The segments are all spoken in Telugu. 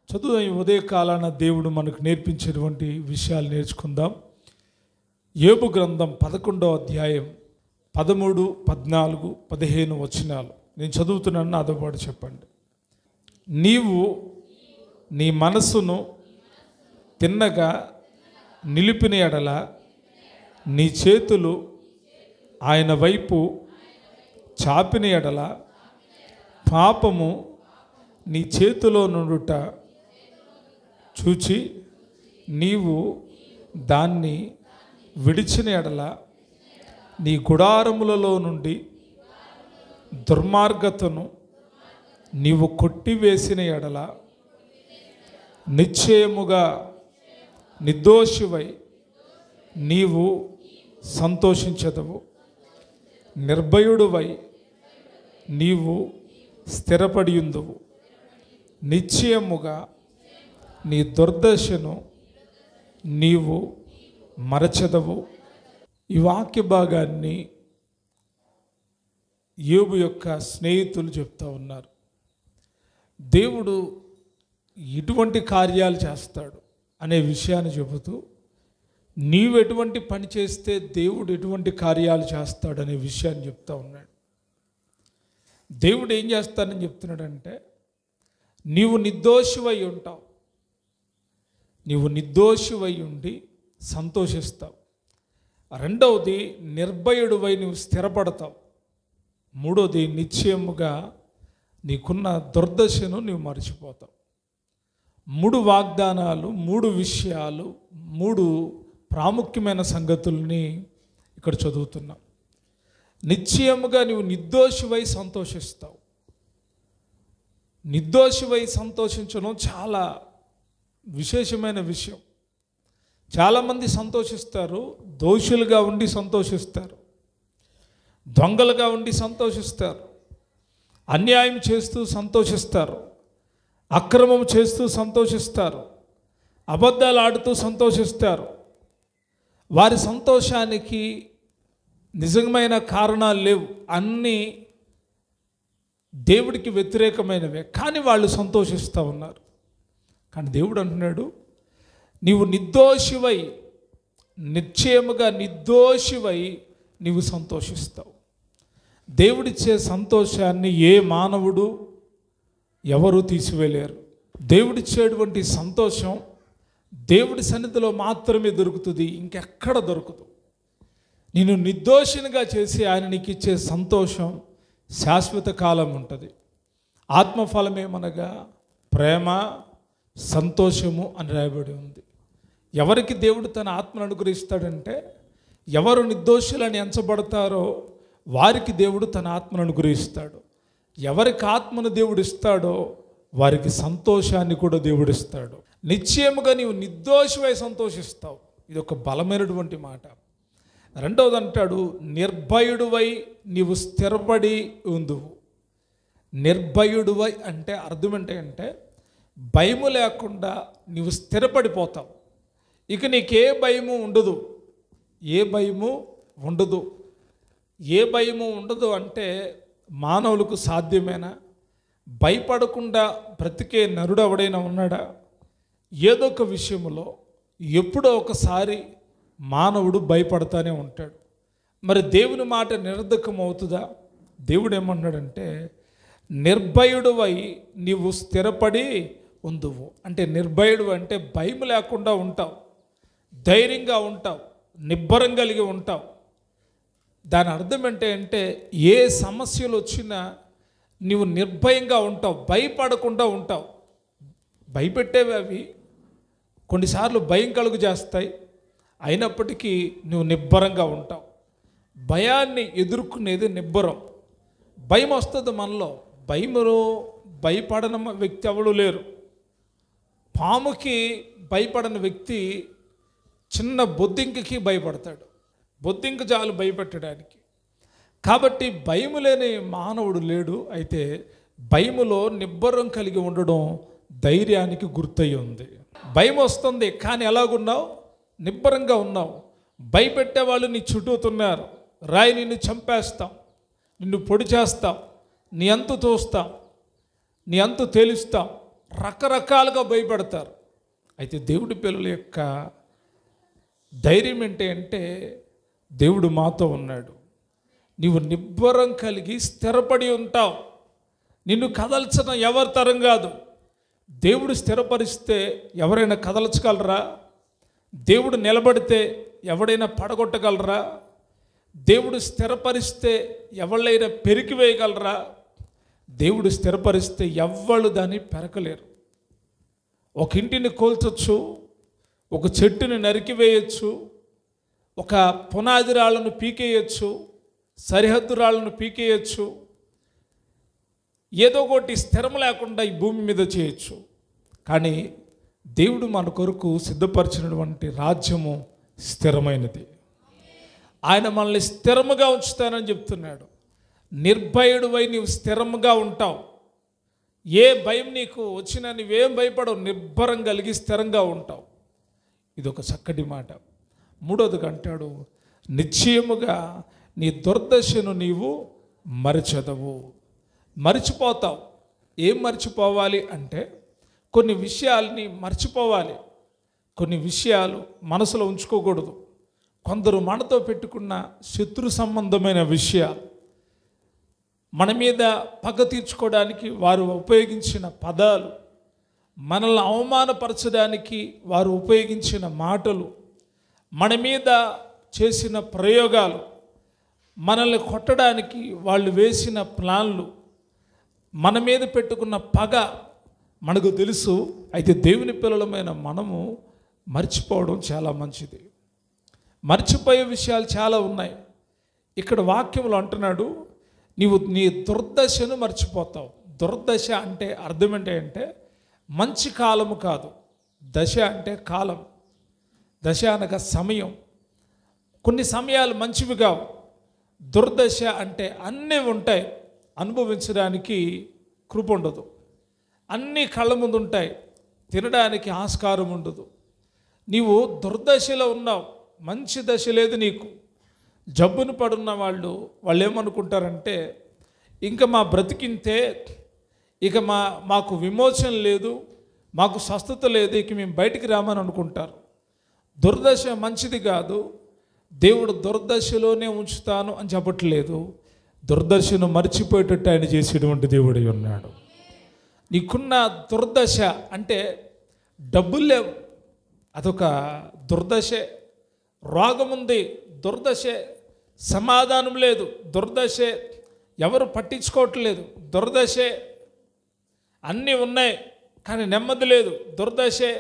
చదువు ఈ ఉదయకాలాన దేవుడు మనకు నేర్పించేటువంటి విషయాలు నేర్చుకుందాం ఏబు గ్రంథం పదకొండో అధ్యాయం పదమూడు పద్నాలుగు పదిహేను వచనాలు నేను చదువుతున్నాను నాతో పాటు చెప్పండి నీవు నీ మనస్సును తిన్నగా నిలిపిన ఎడల నీ చేతులు ఆయన వైపు చాపిన ఎడల పాపము నీ చేతిలో నుండుట చూచి నీవు దాన్ని విడిచిన ఎడల నీ గుడారములలో నుండి దుర్మార్గతను నీవు కొట్టివేసిన ఎడల నిశ్చయముగా నిర్దోషివై నీవు సంతోషించదవు నిర్భయుడువై నీవు స్థిరపడి ఉందువు నిశ్చయముగా నీ దుర్దశను నీవు మరచదవు ఈ వాక్య భాగాన్ని యోబు యొక్క స్నేహితులు చెప్తా ఉన్నారు దేవుడు ఎటువంటి కార్యాలు చేస్తాడు అనే విషయాన్ని చెబుతూ నీవు ఎటువంటి పని చేస్తే దేవుడు ఎటువంటి కార్యాలు చేస్తాడనే విషయాన్ని చెప్తా ఉన్నాడు దేవుడు ఏం చేస్తానని చెప్తున్నాడంటే నీవు నిర్దోషివై ఉంటావు నీవు నిర్దోషివై ఉండి సంతోషిస్తావు రెండవది నిర్భయుడివై నువ్వు స్థిరపడతావు మూడోది నిశ్చయముగా నీకున్న దుర్దశను నువ్వు మర్చిపోతావు మూడు వాగ్దానాలు మూడు విషయాలు మూడు ప్రాముఖ్యమైన సంగతుల్ని ఇక్కడ చదువుతున్నాం నిశ్చయముగా నీవు నిర్దోషివై సంతోషిస్తావు నిర్దోషివై సంతోషించడం చాలా విశేషమైన విషయం చాలామంది సంతోషిస్తారు దోషులుగా ఉండి సంతోషిస్తారు దొంగలుగా ఉండి సంతోషిస్తారు అన్యాయం చేస్తూ సంతోషిస్తారు అక్రమం చేస్తూ సంతోషిస్తారు అబద్ధాలు ఆడుతూ సంతోషిస్తారు వారి సంతోషానికి నిజమైన కారణాలు లేవు అన్నీ దేవుడికి వ్యతిరేకమైనవే కానీ వాళ్ళు సంతోషిస్తూ ఉన్నారు కానీ దేవుడు అంటున్నాడు నీవు నిర్దోషివై నిశ్చయముగా నిర్దోషివై నీవు సంతోషిస్తావు దేవుడిచ్చే సంతోషాన్ని ఏ మానవుడు ఎవరు తీసివేయలేరు దేవుడిచ్చేటువంటి సంతోషం దేవుడి సన్నిధిలో మాత్రమే దొరుకుతుంది ఇంకెక్కడ దొరకదు నేను నిర్దోషినిగా చేసి ఆయన నీకు ఇచ్చే సంతోషం శాశ్వత కాలం ఉంటుంది ఆత్మఫలమేమనగా ప్రేమ సంతోషము అని రాయబడి ఉంది ఎవరికి దేవుడు తన ఆత్మను అనుగ్రహిస్తాడంటే ఎవరు నిర్దోషులని ఎంచబడతారో వారికి దేవుడు తన ఆత్మను అనుగ్రహిస్తాడు ఎవరికి ఆత్మను దేవుడు ఇస్తాడో వారికి సంతోషాన్ని కూడా దేవుడు ఇస్తాడు నిశ్చయముగా నీవు నిర్దోషమై సంతోషిస్తావు ఇది ఒక బలమైనటువంటి మాట రెండవది అంటాడు నిర్భయుడువై నీవు స్థిరపడి ఉందువు నిర్భయుడువై అంటే అర్థం ఏంటి అంటే భయము లేకుండా నీవు స్థిరపడిపోతావు ఇక నీకే భయము ఉండదు ఏ భయము ఉండదు ఏ భయము ఉండదు అంటే మానవులకు సాధ్యమేనా భయపడకుండా బ్రతికే నరుడు ఎవడైనా ఉన్నాడా ఏదో ఒక విషయంలో ఎప్పుడో ఒకసారి మానవుడు భయపడతానే ఉంటాడు మరి దేవుని మాట నిరర్ధకం అవుతుందా దేవుడు ఏమన్నాడంటే నిర్భయుడువై నీవు స్థిరపడి ఉందువు అంటే నిర్భయుడు అంటే భయం లేకుండా ఉంటావు ధైర్యంగా ఉంటావు నిబ్బరం కలిగి ఉంటావు దాని అర్థం ఏంటి అంటే ఏ సమస్యలు వచ్చినా నీవు నిర్భయంగా ఉంటావు భయపడకుండా ఉంటావు భయపెట్టేవి అవి కొన్నిసార్లు భయం కలుగు చేస్తాయి అయినప్పటికీ నువ్వు నిబ్బరంగా ఉంటావు భయాన్ని ఎదుర్కొనేది నిబ్బరం భయం వస్తుంది మనలో భయములో భయపడన వ్యక్తి ఎవడు లేరు పాముకి భయపడని వ్యక్తి చిన్న బొద్దింకకి భయపడతాడు బొద్దింక చాలు భయపెట్టడానికి కాబట్టి భయము లేని మానవుడు లేడు అయితే భయములో నిబ్బరం కలిగి ఉండడం ధైర్యానికి గుర్తయి ఉంది భయం వస్తుంది కానీ ఎలాగున్నావు నిబ్బరంగా ఉన్నావు భయపెట్టే వాళ్ళు నీ చుట్టూతున్నారు రాయి నిన్ను చంపేస్తాం నిన్ను పొడి చేస్తాం నీ అంతు తోస్తాం నీ అంతు తేలుస్తాం రకరకాలుగా భయపడతారు అయితే దేవుడి పిల్లల యొక్క ధైర్యం ఏంటి అంటే దేవుడు మాతో ఉన్నాడు నీవు నిబ్బరం కలిగి స్థిరపడి ఉంటావు నిన్ను కదల్చడం ఎవరి తరం కాదు దేవుడు స్థిరపరిస్తే ఎవరైనా కదల్చగలరా దేవుడు నిలబడితే ఎవడైనా పడగొట్టగలరా దేవుడు స్థిరపరిస్తే ఎవళ్ళైనా పెరికివేయగలరా దేవుడు స్థిరపరిస్తే ఎవ్వళ్ళు దాన్ని పెరకలేరు ఒక ఇంటిని కోల్చొచ్చు ఒక చెట్టుని నరికివేయచ్చు ఒక పునాది రాళ్ళను పీకేయచ్చు సరిహద్దు రాళ్ళను పీకేయచ్చు ఏదో ఒకటి స్థిరం లేకుండా ఈ భూమి మీద చేయొచ్చు కానీ దేవుడు మన కొరకు సిద్ధపరిచినటువంటి రాజ్యము స్థిరమైనది ఆయన మనల్ని స్థిరముగా ఉంచుతానని చెప్తున్నాడు నిర్భయుడువై నీవు స్థిరముగా ఉంటావు ఏ భయం నీకు వచ్చినా నువ్వేం భయపడవు నిర్భరం కలిగి స్థిరంగా ఉంటావు ఇది ఒక చక్కటి మాట మూడోది అంటాడు నిశ్చయముగా నీ దుర్దశను నీవు మరచెదవు మర్చిపోతావు ఏం మర్చిపోవాలి అంటే కొన్ని విషయాల్ని మర్చిపోవాలి కొన్ని విషయాలు మనసులో ఉంచుకోకూడదు కొందరు మనతో పెట్టుకున్న శత్రు సంబంధమైన విషయాలు మన మీద పగ తీర్చుకోవడానికి వారు ఉపయోగించిన పదాలు మనల్ని అవమానపరచడానికి వారు ఉపయోగించిన మాటలు మన మీద చేసిన ప్రయోగాలు మనల్ని కొట్టడానికి వాళ్ళు వేసిన ప్లాన్లు మన మీద పెట్టుకున్న పగ మనకు తెలుసు అయితే దేవుని పిల్లలమైన మనము మర్చిపోవడం చాలా మంచిది మర్చిపోయే విషయాలు చాలా ఉన్నాయి ఇక్కడ వాక్యంలో అంటున్నాడు నీవు నీ దుర్దశను మర్చిపోతావు దుర్దశ అంటే అర్థం ఏంటంటే మంచి కాలము కాదు దశ అంటే కాలం దశ అనగా సమయం కొన్ని సమయాలు మంచివి కావు దుర్దశ అంటే అన్నీ ఉంటాయి అనుభవించడానికి కృప ఉండదు అన్నీ కళ్ళ ముందు ఉంటాయి తినడానికి ఆస్కారం ఉండదు నీవు దుర్దశలో ఉన్నావు మంచి దశ లేదు నీకు జబ్బును పడున్న వాళ్ళు వాళ్ళు ఏమనుకుంటారంటే ఇంకా మా బ్రతికింతే ఇక మా మాకు విమోచన లేదు మాకు స్వస్థత లేదు ఇక మేము బయటికి రామని అనుకుంటారు దుర్దశ మంచిది కాదు దేవుడు దుర్దశలోనే ఉంచుతాను అని చెప్పట్లేదు దుర్దశను మర్చిపోయేటట్టు ఆయన చేసేటువంటి దేవుడై ఉన్నాడు నీకున్న దుర్దశ అంటే డబ్బులు లేవు అదొక దుర్దశే రోగం ఉంది దుర్దశే సమాధానం లేదు దుర్దశే ఎవరు పట్టించుకోవట్లేదు దుర్దశే అన్నీ ఉన్నాయి కానీ నెమ్మది లేదు దుర్దశే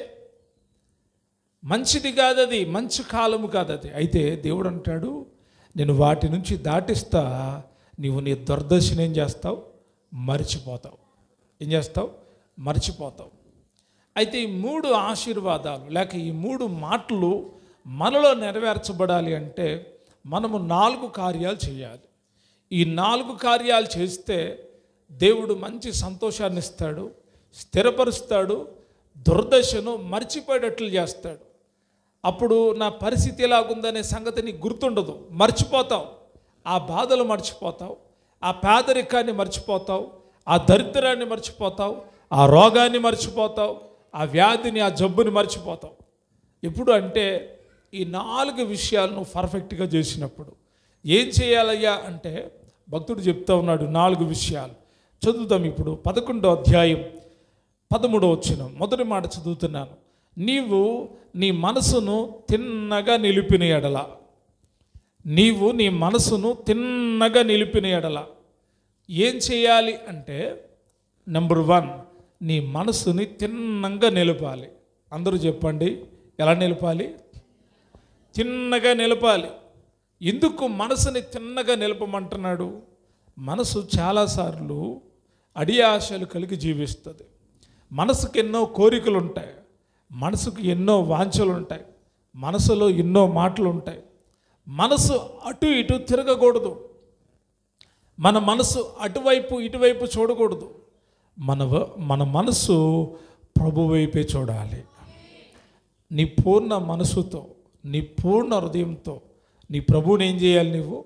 మంచిది కాదు అది మంచి కాలము కాదు అది అయితే దేవుడు అంటాడు నేను వాటి నుంచి దాటిస్తా నీవు నీ దుర్దశను ఏం చేస్తావు మర్చిపోతావు ఏం చేస్తావు మర్చిపోతావు అయితే ఈ మూడు ఆశీర్వాదాలు లేక ఈ మూడు మాటలు మనలో నెరవేర్చబడాలి అంటే మనము నాలుగు కార్యాలు చేయాలి ఈ నాలుగు కార్యాలు చేస్తే దేవుడు మంచి సంతోషాన్ని ఇస్తాడు స్థిరపరుస్తాడు దుర్దశను మర్చిపోయేటట్లు చేస్తాడు అప్పుడు నా పరిస్థితి ఎలాగుందనే సంగతి నీకు గుర్తుండదు మర్చిపోతావు ఆ బాధలు మర్చిపోతావు ఆ పేదరికాన్ని మర్చిపోతావు ఆ దరిద్రాన్ని మర్చిపోతావు ఆ రోగాన్ని మర్చిపోతావు ఆ వ్యాధిని ఆ జబ్బుని మర్చిపోతావు ఎప్పుడు అంటే ఈ నాలుగు విషయాలు నువ్వు పర్ఫెక్ట్గా చేసినప్పుడు ఏం చేయాలయ్యా అంటే భక్తుడు చెప్తా ఉన్నాడు నాలుగు విషయాలు చదువుతాం ఇప్పుడు పదకొండో అధ్యాయం పదమూడో వచ్చిన మొదటి మాట చదువుతున్నాను నీవు నీ మనసును తిన్నగా నిలిపిన ఎడల నీవు నీ మనసును తిన్నగా నిలిపిన ఎడల ఏం చేయాలి అంటే నెంబర్ వన్ నీ మనసుని తిన్నంగా నిలపాలి అందరూ చెప్పండి ఎలా నిలపాలి తిన్నగా నిలపాలి ఎందుకు మనసుని తిన్నగా నిలపమంటున్నాడు మనసు చాలాసార్లు అడియాశలు కలిగి జీవిస్తుంది మనసుకు ఎన్నో కోరికలు ఉంటాయి మనసుకు ఎన్నో వాంఛలు ఉంటాయి మనసులో ఎన్నో మాటలు ఉంటాయి మనసు అటు ఇటు తిరగకూడదు మన మనసు అటువైపు ఇటువైపు చూడకూడదు మన వ- మన మనసు ప్రభు వైపే చూడాలి నీ పూర్ణ మనసుతో నీ పూర్ణ హృదయంతో నీ ప్రభువుని ఏం చేయాలి నువ్వు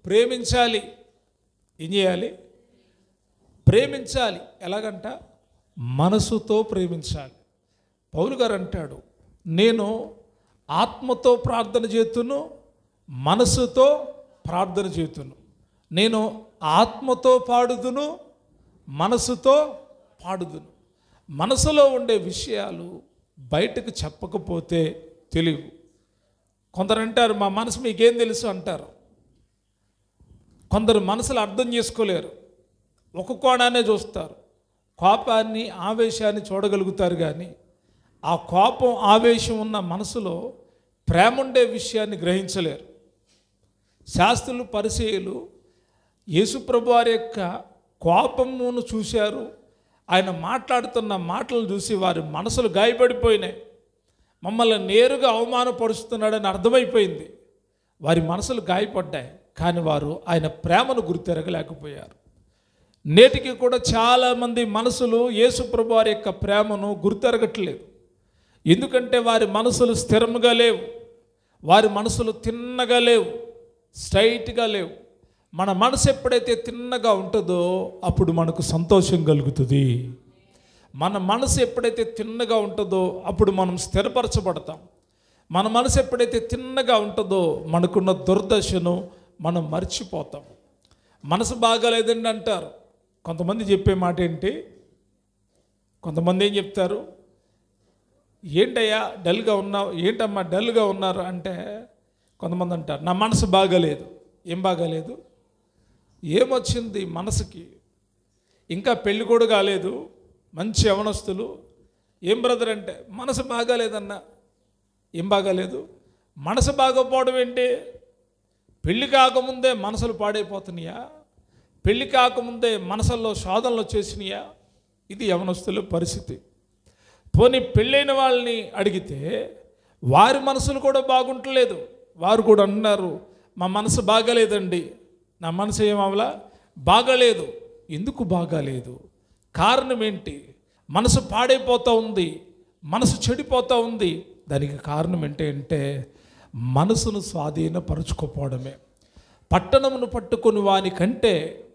ప్రేమించాలి ఏం చేయాలి ప్రేమించాలి ఎలాగంట మనసుతో ప్రేమించాలి పౌలు గారు అంటాడు నేను ఆత్మతో ప్రార్థన చేతును మనసుతో ప్రార్థన చేతును నేను ఆత్మతో పాడుదును మనసుతో పాడుదును మనసులో ఉండే విషయాలు బయటకు చెప్పకపోతే తెలియవు కొందరు అంటారు మా మనసు మీకేం తెలుసు అంటారు కొందరు మనసులు అర్థం చేసుకోలేరు ఒక కోణానే చూస్తారు కోపాన్ని ఆవేశాన్ని చూడగలుగుతారు కానీ ఆ కోపం ఆవేశం ఉన్న మనసులో ప్రేమ ఉండే విషయాన్ని గ్రహించలేరు శాస్త్రులు పరిచయులు యేసుప్రభు వారి యొక్క కోపమును చూశారు ఆయన మాట్లాడుతున్న మాటలు చూసి వారి మనసులు గాయపడిపోయినాయి మమ్మల్ని నేరుగా అవమానపరుస్తున్నాడని అర్థమైపోయింది వారి మనసులు గాయపడ్డాయి కానీ వారు ఆయన ప్రేమను గుర్తెరగలేకపోయారు నేటికి కూడా చాలామంది మనసులు యేసుప్రభు వారి యొక్క ప్రేమను గుర్తెరగట్లేదు ఎందుకంటే వారి మనసులు స్థిరముగా లేవు వారి మనసులు తిన్నగా లేవు స్ట్రైట్గా లేవు మన మనసు ఎప్పుడైతే తిన్నగా ఉంటుందో అప్పుడు మనకు సంతోషం కలుగుతుంది మన మనసు ఎప్పుడైతే తిన్నగా ఉంటుందో అప్పుడు మనం స్థిరపరచబడతాం మన మనసు ఎప్పుడైతే తిన్నగా ఉంటుందో మనకున్న దుర్దశను మనం మర్చిపోతాం మనసు బాగాలేదండి అంటారు కొంతమంది చెప్పే మాట ఏంటి కొంతమంది ఏం చెప్తారు ఏంటయ్యా డల్గా ఉన్నావు ఏంటమ్మా డల్గా ఉన్నారు అంటే కొంతమంది అంటారు నా మనసు బాగాలేదు ఏం బాగాలేదు ఏమొచ్చింది మనసుకి ఇంకా పెళ్ళి కూడా కాలేదు మంచి యవనస్తులు ఏం బ్రదర్ అంటే మనసు బాగాలేదన్నా ఏం బాగాలేదు మనసు బాగోపోవడం ఏంటి పెళ్లి కాకముందే మనసులు పాడైపోతున్నాయా పెళ్లి కాకముందే మనసుల్లో శోధనలు వచ్చేసినాయా ఇది యవనస్తుల పరిస్థితి పోనీ పెళ్ళైన వాళ్ళని అడిగితే వారి మనసులు కూడా బాగుంటలేదు వారు కూడా అన్నారు మా మనసు బాగాలేదండి నా మనసు ఏమవలా బాగాలేదు ఎందుకు బాగాలేదు కారణం ఏంటి మనసు పాడైపోతూ ఉంది మనసు చెడిపోతూ ఉంది దానికి కారణం ఏంటి అంటే మనసును స్వాధీనపరుచుకోపోవడమే పట్టణమును పట్టుకొని వాని కంటే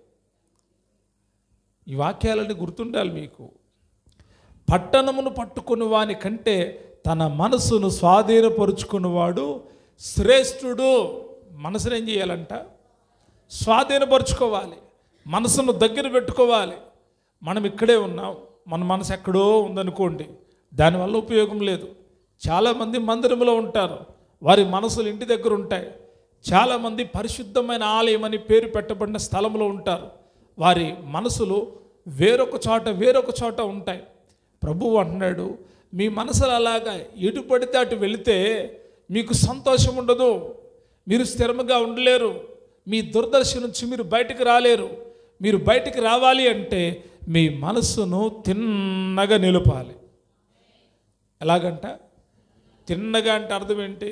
ఈ వాక్యాలని గుర్తుండాలి మీకు పట్టణమును పట్టుకుని వాని కంటే తన మనసును స్వాధీనపరుచుకున్నవాడు శ్రేష్ఠుడు మనసును ఏం చేయాలంట స్వాధీనపరుచుకోవాలి మనసును దగ్గర పెట్టుకోవాలి మనం ఇక్కడే ఉన్నాం మన మనసు ఎక్కడో ఉందనుకోండి దానివల్ల ఉపయోగం లేదు చాలామంది మందిరంలో ఉంటారు వారి మనసులు ఇంటి దగ్గర ఉంటాయి చాలామంది పరిశుద్ధమైన ఆలయం అని పేరు పెట్టబడిన స్థలంలో ఉంటారు వారి మనసులు వేరొక చోట వేరొక చోట ఉంటాయి ప్రభువు అంటున్నాడు మీ మనసులు అలాగా ఎటు పడితే అటు వెళితే మీకు సంతోషం ఉండదు మీరు స్థిరముగా ఉండలేరు మీ దుర్దర్శ నుంచి మీరు బయటికి రాలేరు మీరు బయటికి రావాలి అంటే మీ మనస్సును తిన్నగా నిలపాలి ఎలాగంట తిన్నగా అంటే అర్థం ఏంటి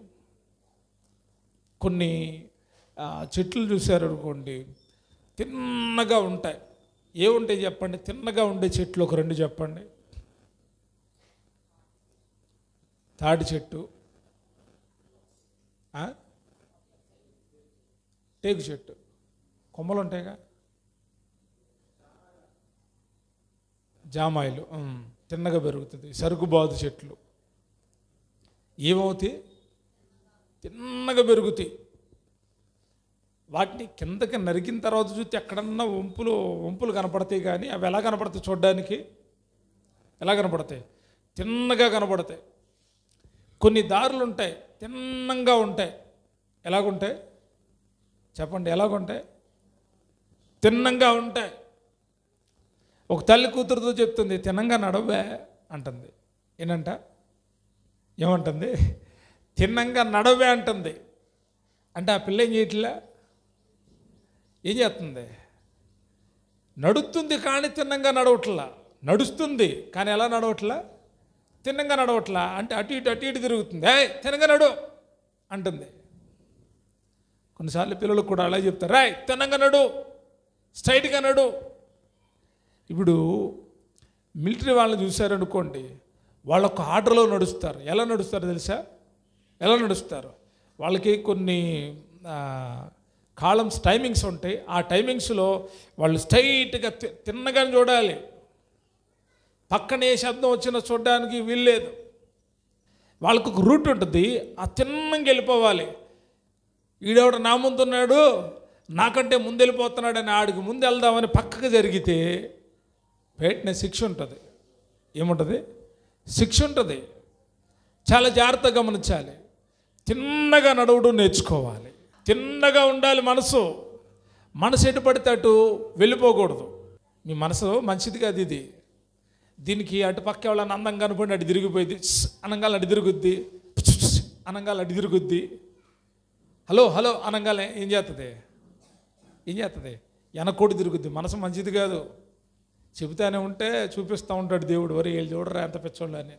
కొన్ని ఆ, చెట్లు చూశారు అనుకోండి తిన్నగా ఉంటాయి ఏముంటాయి చెప్పండి తిన్నగా ఉండే చెట్లు ఒక రెండు చెప్పండి తాడి చెట్టు ఆ? టేకు చెట్టు కొమ్మలు ఉంటాయిగా జామాయిలు ఉమ్, తిన్నగా పెరుగుతుంది సరుకుబాదు చెట్లు ఏమవుతాయి తిన్నగా పెరుగుతాయి వాటిని కిందకి నరికిన తర్వాత చూస్తే ఎక్కడన్నా వంపులు వంపులు కనపడతాయి కానీ అవి ఎలా కనపడతాయి చూడడానికి ఎలా కనపడతాయి తిన్నగా కనపడతాయి కొన్ని దారులు ఉంటాయి తిన్నంగా ఉంటాయి ఎలాగుంటాయి చెప్పండి ఎలాగుంటాయి తిన్నంగా ఉంటాయి ఒక తల్లి కూతురుతో చెప్తుంది తిన్నంగా నడవే అంటుంది ఏంటంట ఏమంటుంది తిన్నంగా నడవే అంటుంది అంటే ఆ పిల్ల ఏం చేయట్లే ఏం చేస్తుంది నడుస్తుంది కానీ తిన్నంగా నడవట్లా నడుస్తుంది కానీ ఎలా నడవట్లా తిన్నంగా నడవట్లా అంటే అటు ఇటు అటు ఇటు తిరుగుతుంది ఏ తిన్నగా నడు అంటుంది కొన్నిసార్లు పిల్లలకు కూడా అలా చెప్తారు రాయ్ తిన్నంగా నడు స్ట్రైట్గా నడు ఇప్పుడు మిలిటరీ వాళ్ళని చూశారనుకోండి వాళ్ళ ఒక ఆర్డర్లో నడుస్తారు ఎలా నడుస్తారు తెలుసా ఎలా నడుస్తారు వాళ్ళకి కొన్ని కాలమ్స్ టైమింగ్స్ ఉంటాయి ఆ టైమింగ్స్లో వాళ్ళు స్ట్రైట్గా తి- తిన్నగానే చూడాలి పక్కనే శబ్దం వచ్చినా చూడడానికి వీల్లేదు వాళ్ళకు ఒక రూట్ ఉంటుంది ఆ తిన్నంగా వెళ్ళిపోవాలి ఈడెవడు నా ముందున్నాడు నాకంటే ముందు వెళ్ళిపోతున్నాడని ఆడికి ముందు వెళ్దామని పక్కకు జరిగితే వెంటనే శిక్ష ఉంటుంది ఏముంటుంది శిక్ష ఉంటుంది చాలా జాగ్రత్తగా గమనించాలి తిన్నగా నడవడం నేర్చుకోవాలి తిన్నగా ఉండాలి మనసు మనసు ఎటు పడితే అటు వెళ్ళిపోకూడదు మీ మనసు మంచిది కాదు ఇది దీనికి అటు పక్క ఎవరైనా అందం కనపడి అటు తిరిగిపోయింది అనంగాలు అటు తిరుగుద్ది అనంగాలు అటు తిరుగుద్ది హలో హలో అనంగాలే ఏం చేస్తుంది ఏం చేస్తుంది వెనకోటి తిరుగుద్ది మనసు మంచిది కాదు చెబుతానే ఉంటే చూపిస్తూ ఉంటాడు దేవుడు వరి వీళ్ళు చూడరా ఎంత పిచ్చోళ్ళు అని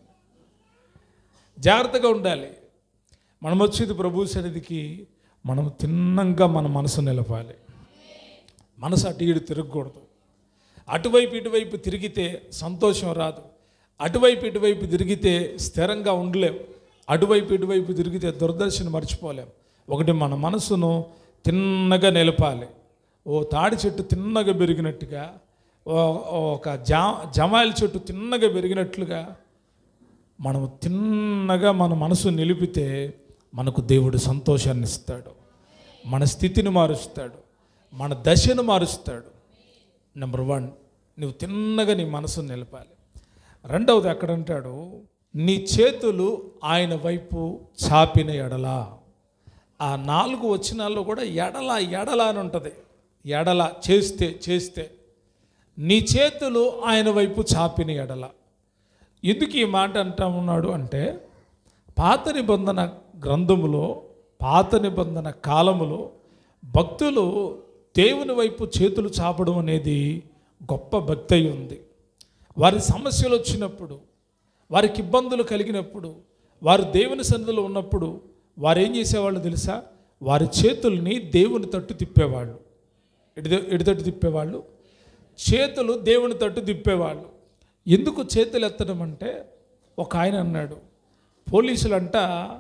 జాగ్రత్తగా ఉండాలి మనం వచ్చేది ప్రభు సన్నిధికి మనం తిన్నంగా మన మనసు నిలపాలి మనసు అటు ఇటు తిరగకూడదు అటువైపు ఇటువైపు తిరిగితే సంతోషం రాదు అటువైపు ఇటువైపు తిరిగితే స్థిరంగా ఉండలేం అటువైపు ఇటువైపు తిరిగితే దురదర్శనం మర్చిపోలేం ఒకటి మన మనసును తిన్నగా నిలపాలి ఓ తాడి చెట్టు తిన్నగా పెరిగినట్టుగా ఓ- ఒక జా జమాయిల చెట్టు తిన్నగా పెరిగినట్లుగా మనము తిన్నగా మన మనసు నిలిపితే మనకు దేవుడు సంతోషాన్ని ఇస్తాడు మన స్థితిని మారుస్తాడు మన దశను మారుస్తాడు నెంబర్ వన్ నువ్వు తిన్నగా నీ మనసును నిలపాలి రెండవది ఎక్కడంటాడు నీ చేతులు ఆయన వైపు చాపిన ఎడలా ఆ నాలుగు వచనాల్లో కూడా ఎడల ఎడల అని ఉంటుంది ఎడల చేస్తే చేస్తే నీ చేతులు ఆయన వైపు చాపిన ఎడల ఎందుకు ఈ మాట అంటా ఉన్నాడు అంటే పాత నిబంధన గ్రంథములో పాత నిబంధన కాలములో భక్తులు దేవుని వైపు చేతులు చాపడం అనేది గొప్ప భక్తి అయి ఉంది వారి సమస్యలు వచ్చినప్పుడు వారికి ఇబ్బందులు కలిగినప్పుడు వారు దేవుని సన్నిధిలో ఉన్నప్పుడు వారు ఏం చేసేవాళ్ళు తెలుసా వారి చేతుల్ని దేవుని తట్టు తిప్పేవాళ్ళు ఎడి ఎడి తట్టు తిప్పేవాళ్ళు చేతులు దేవుని తట్టు తిప్పేవాళ్ళు ఎందుకు చేతులు ఎత్తడం అంటే ఒక ఆయన అన్నాడు పోలీసులంట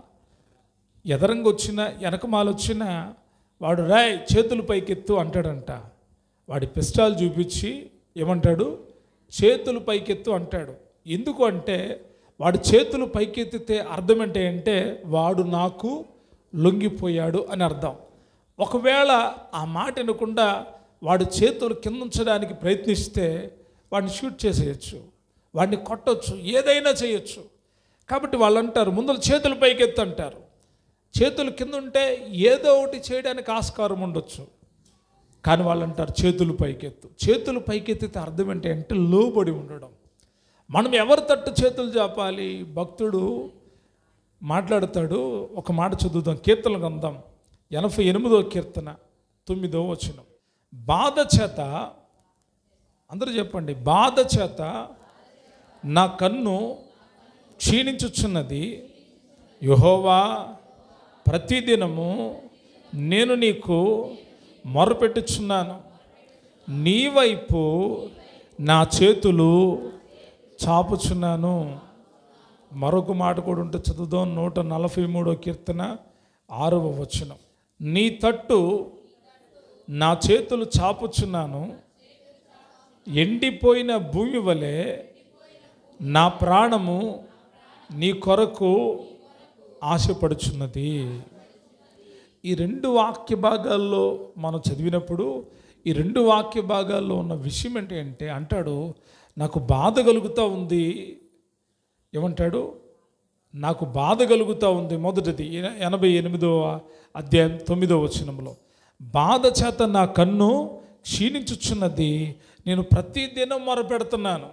ఎదరంగా వచ్చిన వెనకమాల వచ్చిన వాడు రాయ్ చేతులు పైకెత్తు అంటాడంట వాడి పిస్టాల్ చూపించి ఏమంటాడు చేతులు పైకెత్తు అంటాడు ఎందుకు అంటే వాడు చేతులు పైకెత్తితే అర్థం ఏంటి అంటే వాడు నాకు లొంగిపోయాడు అని అర్థం ఒకవేళ ఆ మాట వినకుండా వాడు చేతులు కింద ఉంచడానికి ప్రయత్నిస్తే వాడిని షూట్ చేసేయచ్చు వాడిని కొట్టొచ్చు ఏదైనా చేయొచ్చు కాబట్టి వాళ్ళు అంటారు ముందు చేతులు పైకెత్తు అంటారు చేతులు కింద ఉంటే ఏదో ఒకటి చేయడానికి ఆస్కారం ఉండొచ్చు కానీ వాళ్ళు అంటారు చేతులు పైకెత్తు చేతులు పైకెత్తితే అర్థం ఏంటి అంటే లోబడి ఉండడం మనం ఎవరి తట్టు చేతులు చాపాలి భక్తుడు మాట్లాడతాడు ఒక మాట చదువుదాం కీర్తన గ్రంథం ఎనభై ఎనిమిదో కీర్తన తొమ్మిదో వచనం బాధ చేత అందరూ చెప్పండి బాధ చేత నా కన్ను క్షీణించుచున్నది యహోవా ప్రతిదినము నేను నీకు మొరపెట్టుచున్నాను నీ వైపు నా చేతులు చాపుచున్నాను మరొక మాట కూడా ఉంటే చదువుదాం నూట నలభై మూడో కీర్తన ఆరవ వచనం నీ తట్టు నా చేతులు చాపుచున్నాను ఎండిపోయిన భూమి వలె నా ప్రాణము నీ కొరకు ఆశపడుచున్నది ఈ రెండు వాక్య భాగాల్లో మనం చదివినప్పుడు ఈ రెండు వాక్య భాగాల్లో ఉన్న విషయం ఏంటి అంటే అంటాడు నాకు బాధ కలుగుతూ ఉంది ఏమంటాడు నాకు బాధ కలుగుతూ ఉంది మొదటిది ఎన- ఎనభై ఎనిమిదవ అధ్యాయం తొమ్మిదవ వచనంలో బాధ చేత నా కన్ను క్షీణించుచున్నది నేను ప్రతిదినం మొరపెడుతున్నాను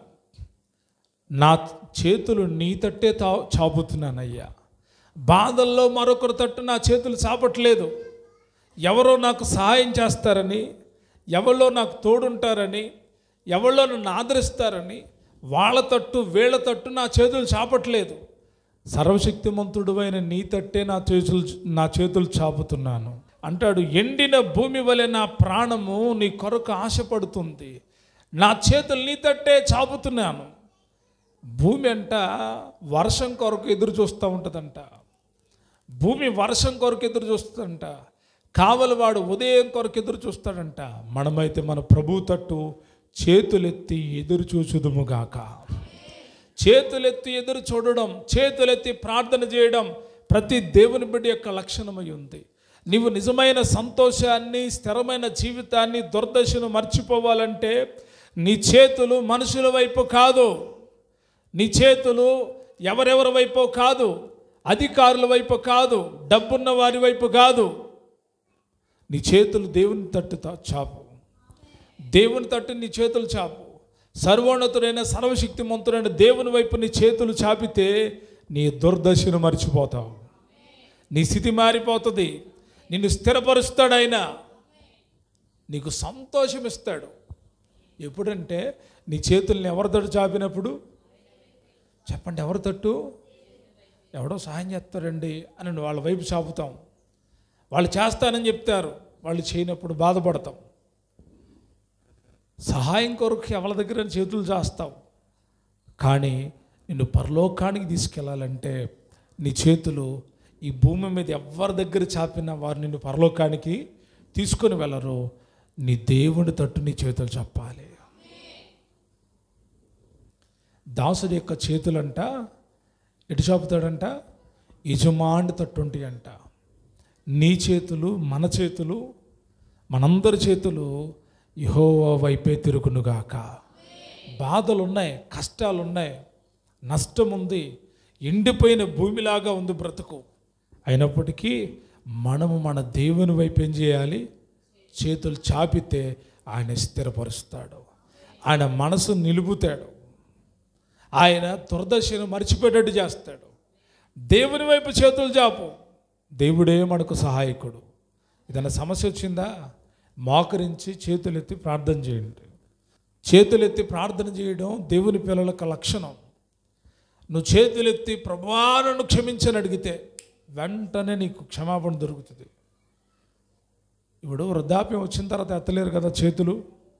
నా చేతులు నీ తట్టే తా చాపుతున్నానయ్యా బాధల్లో మరొకరి తట్టు నా చేతులు చాపట్లేదు ఎవరో నాకు సహాయం చేస్తారని ఎవరో నాకు తోడుంటారని ఎవరో నన్ను ఆదరిస్తారని వాళ్ళ తట్టు వీళ్ళ తట్టు నా చేతులు చాపట్లేదు సర్వశక్తిమంతుడు అయిన నీ తట్టే నా చేతులు నా చేతులు చాపుతున్నాను అంటాడు ఎండిన భూమి వలె నా ప్రాణము నీ కొరకు ఆశపడుతుంది నా చేతులు నీ తట్టే చాపుతున్నాను భూమి అంట వర్షం కొరకు ఎదురు చూస్తూ ఉంటుందంట భూమి వర్షం కొరకు ఎదురు చూస్తుందంట కావలవాడు ఉదయం కొరకు ఎదురు చూస్తాడంట మనమైతే మన ప్రభు తట్టు చేతులెత్తి ఎదురు చూచుదుముగాక చేతులెత్తి ఎదురు చూడడం చేతులెత్తి ప్రార్థన చేయడం ప్రతి దేవుని బిడ్డ యొక్క లక్షణమై ఉంది నీవు నిజమైన సంతోషాన్ని స్థిరమైన జీవితాన్ని దుర్దశను మర్చిపోవాలంటే నీ చేతులు మనుషుల వైపు కాదు నీ చేతులు ఎవరెవరి వైపు కాదు అధికారుల వైపు కాదు డబ్బున్న వారి వైపు కాదు నీ చేతులు దేవుని తట్టు తా- చాపు దేవుని తట్టు నీ చేతులు చాపు సర్వోన్నతుడైన సర్వశక్తిమంతుడైన దేవుని వైపు నీ చేతులు చాపితే నీ దుర్దశను మర్చిపోతావు నీ స్థితి మారిపోతుంది నిన్ను స్థిరపరుస్తాడు ఆయన నీకు సంతోషం ఇస్తాడు ఎప్పుడంటే నీ చేతుల్ని ఎవరి తట్టు చాపినప్పుడు చెప్పండి ఎవరి తట్టు ఎవడో సహాయం చేస్తారండి అని నువ్వు వాళ్ళ వైపు చాపుతాం వాళ్ళు చేస్తానని చెప్తారు వాళ్ళు చేయనప్పుడు బాధపడతాం సహాయం కొరకు ఎవరి దగ్గర చేతులు చేస్తావు కానీ నిన్ను పరలోకానికి తీసుకెళ్ళాలంటే నీ చేతులు ఈ భూమి మీద ఎవరి దగ్గర చాపినా వారు నిన్ను పరలోకానికి తీసుకొని వెళ్ళరు నీ దేవుని తట్టు నీ చేతులు చెప్పాలి దాసుడి యొక్క చేతులంట ఎటు చాపుతాడంట యజమాని తట్టుంటి అంట నీ చేతులు మన చేతులు మనందరి చేతులు యహోవా వైపే తిరుగునుగాక బాధలు ఉన్నాయి కష్టాలు ఉన్నాయి నష్టం ఉంది ఎండిపోయిన భూమిలాగా ఉంది బ్రతుకు అయినప్పటికీ మనము మన దేవుని వైపు ఏం చేయాలి చేతులు చాపితే ఆయన స్థిరపరుస్తాడు ఆయన మనసు నిలుపుతాడు ఆయన దుర్దశను మర్చిపోయేటట్టు చేస్తాడు దేవుని వైపు చేతులు చాపు దేవుడే మనకు సహాయకుడు ఏదైనా సమస్య వచ్చిందా మోకరించి చేతులెత్తి ప్రార్థన చేయండి చేతులెత్తి ప్రార్థన చేయడం దేవుని పిల్లలకు లక్షణం నువ్వు చేతులెత్తి ప్రభాను క్షమించని అడిగితే వెంటనే నీకు క్షమాపణ దొరుకుతుంది ఇప్పుడు వృద్ధాప్యం వచ్చిన తర్వాత ఎత్తలేరు కదా చేతులు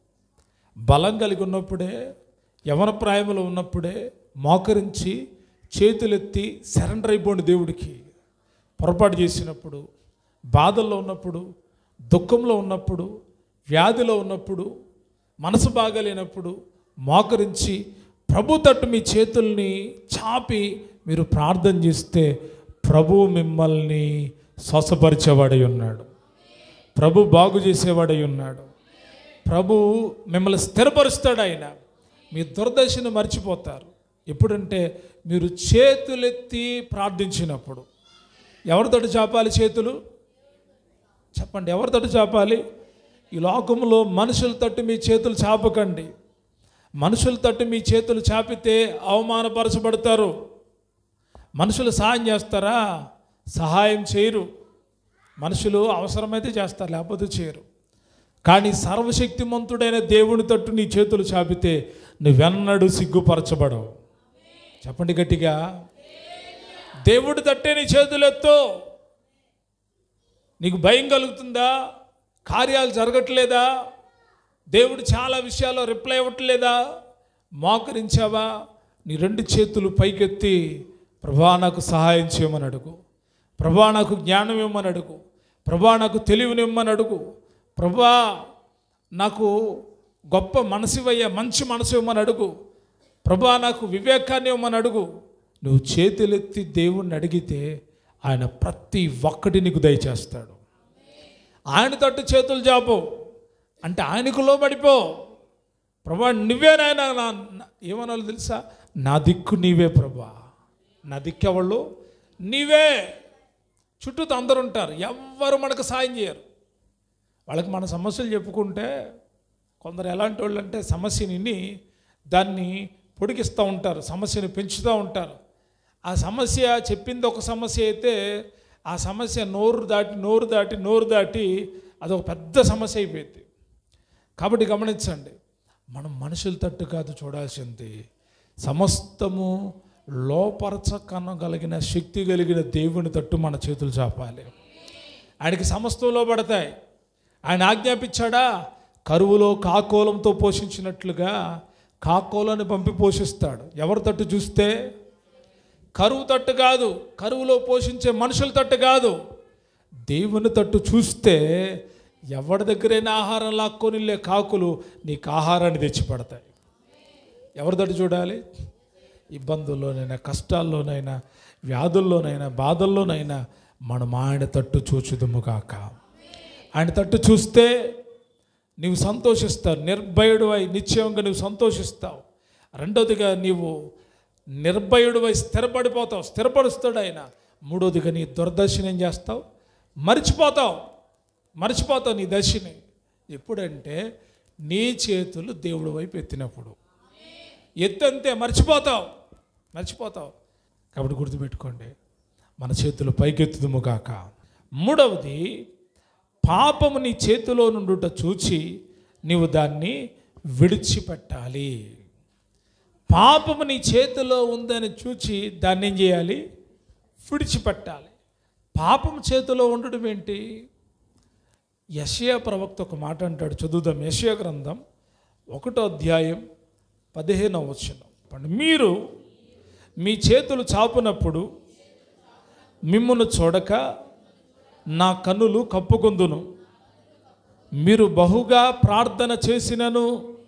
బలం కలిగి ఉన్నప్పుడే యవన ప్రాయములో ఉన్నప్పుడే మోకరించి చేతులెత్తి సరెండర్ అయిపోండి దేవుడికి పొరపాటు చేసినప్పుడు బాధల్లో ఉన్నప్పుడు దుఃఖంలో ఉన్నప్పుడు వ్యాధిలో ఉన్నప్పుడు మనసు బాగలేనప్పుడు మోకరించి ప్రభు తట్టు మీ చేతుల్ని చాపి మీరు ప్రార్థన చేస్తే ప్రభు మిమ్మల్ని శ్వాసపరిచేవాడై ఉన్నాడు ప్రభు బాగు చేసేవాడై ఉన్నాడు ప్రభు మిమ్మల్ని స్థిరపరుస్తాడు ఆయన మీ దుర్దశను మర్చిపోతారు ఎప్పుడంటే మీరు చేతులెత్తి ప్రార్థించినప్పుడు ఎవరితోటి చాపాలి చేతులు చెప్పండి ఎవరి తట్టు చాపాలి ఈ లోకంలో మనుషుల తట్టు మీ చేతులు చాపకండి మనుషుల తట్టు మీ చేతులు చాపితే అవమానపరచబడతారు మనుషులు సహాయం చేస్తారా సహాయం చేయరు మనుషులు అవసరమైతే చేస్తారు లేకపోతే చేయరు కానీ సర్వశక్తిమంతుడైన దేవుని తట్టు నీ చేతులు చాపితే నువ్వెన్నడూ సిగ్గుపరచబడవు చెప్పండి గట్టిగా దేవుడి తట్టే నీ చేతులు ఎత్తు నీకు భయం కలుగుతుందా కార్యాలు జరగట్లేదా దేవుడు చాలా విషయాల్లో రిప్లై ఇవ్వట్లేదా మోకరించావా నీ రెండు చేతులు పైకెత్తి ప్రభా నాకు సహాయం చేయమని అడుగు ప్రభా నాకు జ్ఞానం ఇవ్వమని అడుగు ప్రభా నాకు తెలివినివ్వమని అడుగు ప్రభా నాకు గొప్ప మనసివయ్యా మంచి మనసు ఇవ్వమని అడుగు ప్రభా నాకు వివేకాన్ని ఇవ్వమని అడుగు నువ్వు చేతులెత్తి దేవుణ్ణి అడిగితే ఆయన ప్రతి ఒక్కటి నీకు దయచేస్తాడు ఆయన తట్టు చేతులు చాపు అంటే ఆయనకు లోబడిపో ప్రభా నువ్వే నాయన నా నా- ఏమనాలో తెలుసా నా దిక్కు నీవే ప్రభా నా దిక్కు ఎవళ్ళు నీవే చుట్టూతో అందరు ఉంటారు ఎవ్వరు మనకు సాయం చేయరు వాళ్ళకి మన సమస్యలు చెప్పుకుంటే కొందరు ఎలాంటి వాళ్ళు అంటే సమస్యని విని దాన్ని పొడిగిస్తూ ఉంటారు సమస్యని పెంచుతూ ఉంటారు ఆ సమస్య చెప్పింది ఒక సమస్య అయితే ఆ సమస్య నోరు దాటి నోరు దాటి నోరు దాటి అదొక పెద్ద సమస్య అయిపోయింది కాబట్టి గమనించండి మనం మనుషుల తట్టు కాదు చూడాల్సింది సమస్తము లోపరచకనగలిగిన శక్తి కలిగిన దేవుని తట్టు మన చేతులు చాపాలి ఆయనకి సమస్తంలో పడతాయి ఆయన ఆజ్ఞాపించాడా కరువులో కాకోలంతో పోషించినట్లుగా కాకోలని పంపి పోషిస్తాడు ఎవరి తట్టు చూస్తే కరువు తట్టు కాదు కరువులో పోషించే మనుషుల తట్టు కాదు దేవుని తట్టు చూస్తే ఎవరి దగ్గరైనా ఆహారం లాక్కొని వెళ్ళే కాకులు నీకు ఆహారాన్ని తెచ్చి పడతాయి ఎవరి తట్టు చూడాలి ఇబ్బందుల్లోనైనా కష్టాల్లోనైనా వ్యాధుల్లోనైనా బాధల్లోనైనా మనం ఆయన తట్టు చూచుదుము కాక ఆయన తట్టు చూస్తే నీవు సంతోషిస్తావు నిర్భయుడువై నిశ్చయంగా నువ్వు సంతోషిస్తావు రెండోదిగా నీవు నిర్భయుడువై స్థిరపడిపోతావు స్థిరపరుస్తాడు ఆయన మూడోదిగా నీ దుర్దర్శనం ఏం చేస్తావు మర్చిపోతావు మర్చిపోతావు నీ దశని ఎప్పుడంటే నీ చేతులు దేవుడి వైపు ఎత్తినప్పుడు ఎత్తంతే మర్చిపోతావు మర్చిపోతావు కాబట్టి గుర్తుపెట్టుకోండి మన చేతులు పైకెత్తుదుము కాక మూడవది పాపము నీ చేతిలో నుండుట చూచి నీవు దాన్ని విడిచిపెట్టాలి పాపము నీ చేతిలో ఉందని చూచి దాన్ని ఏం చేయాలి విడిచిపెట్టాలి పాపం చేతిలో ఉండడం ఏంటి యషయా ప్రవక్త ఒక మాట అంటాడు చదువుదాం యషయా గ్రంథం ఒకటో అధ్యాయం పదిహేనవ వచ్చిన మీరు మీ చేతులు చాపునప్పుడు మిమ్మును చూడక నా కన్నులు కప్పుకొందును మీరు బహుగా ప్రార్థన చేసినను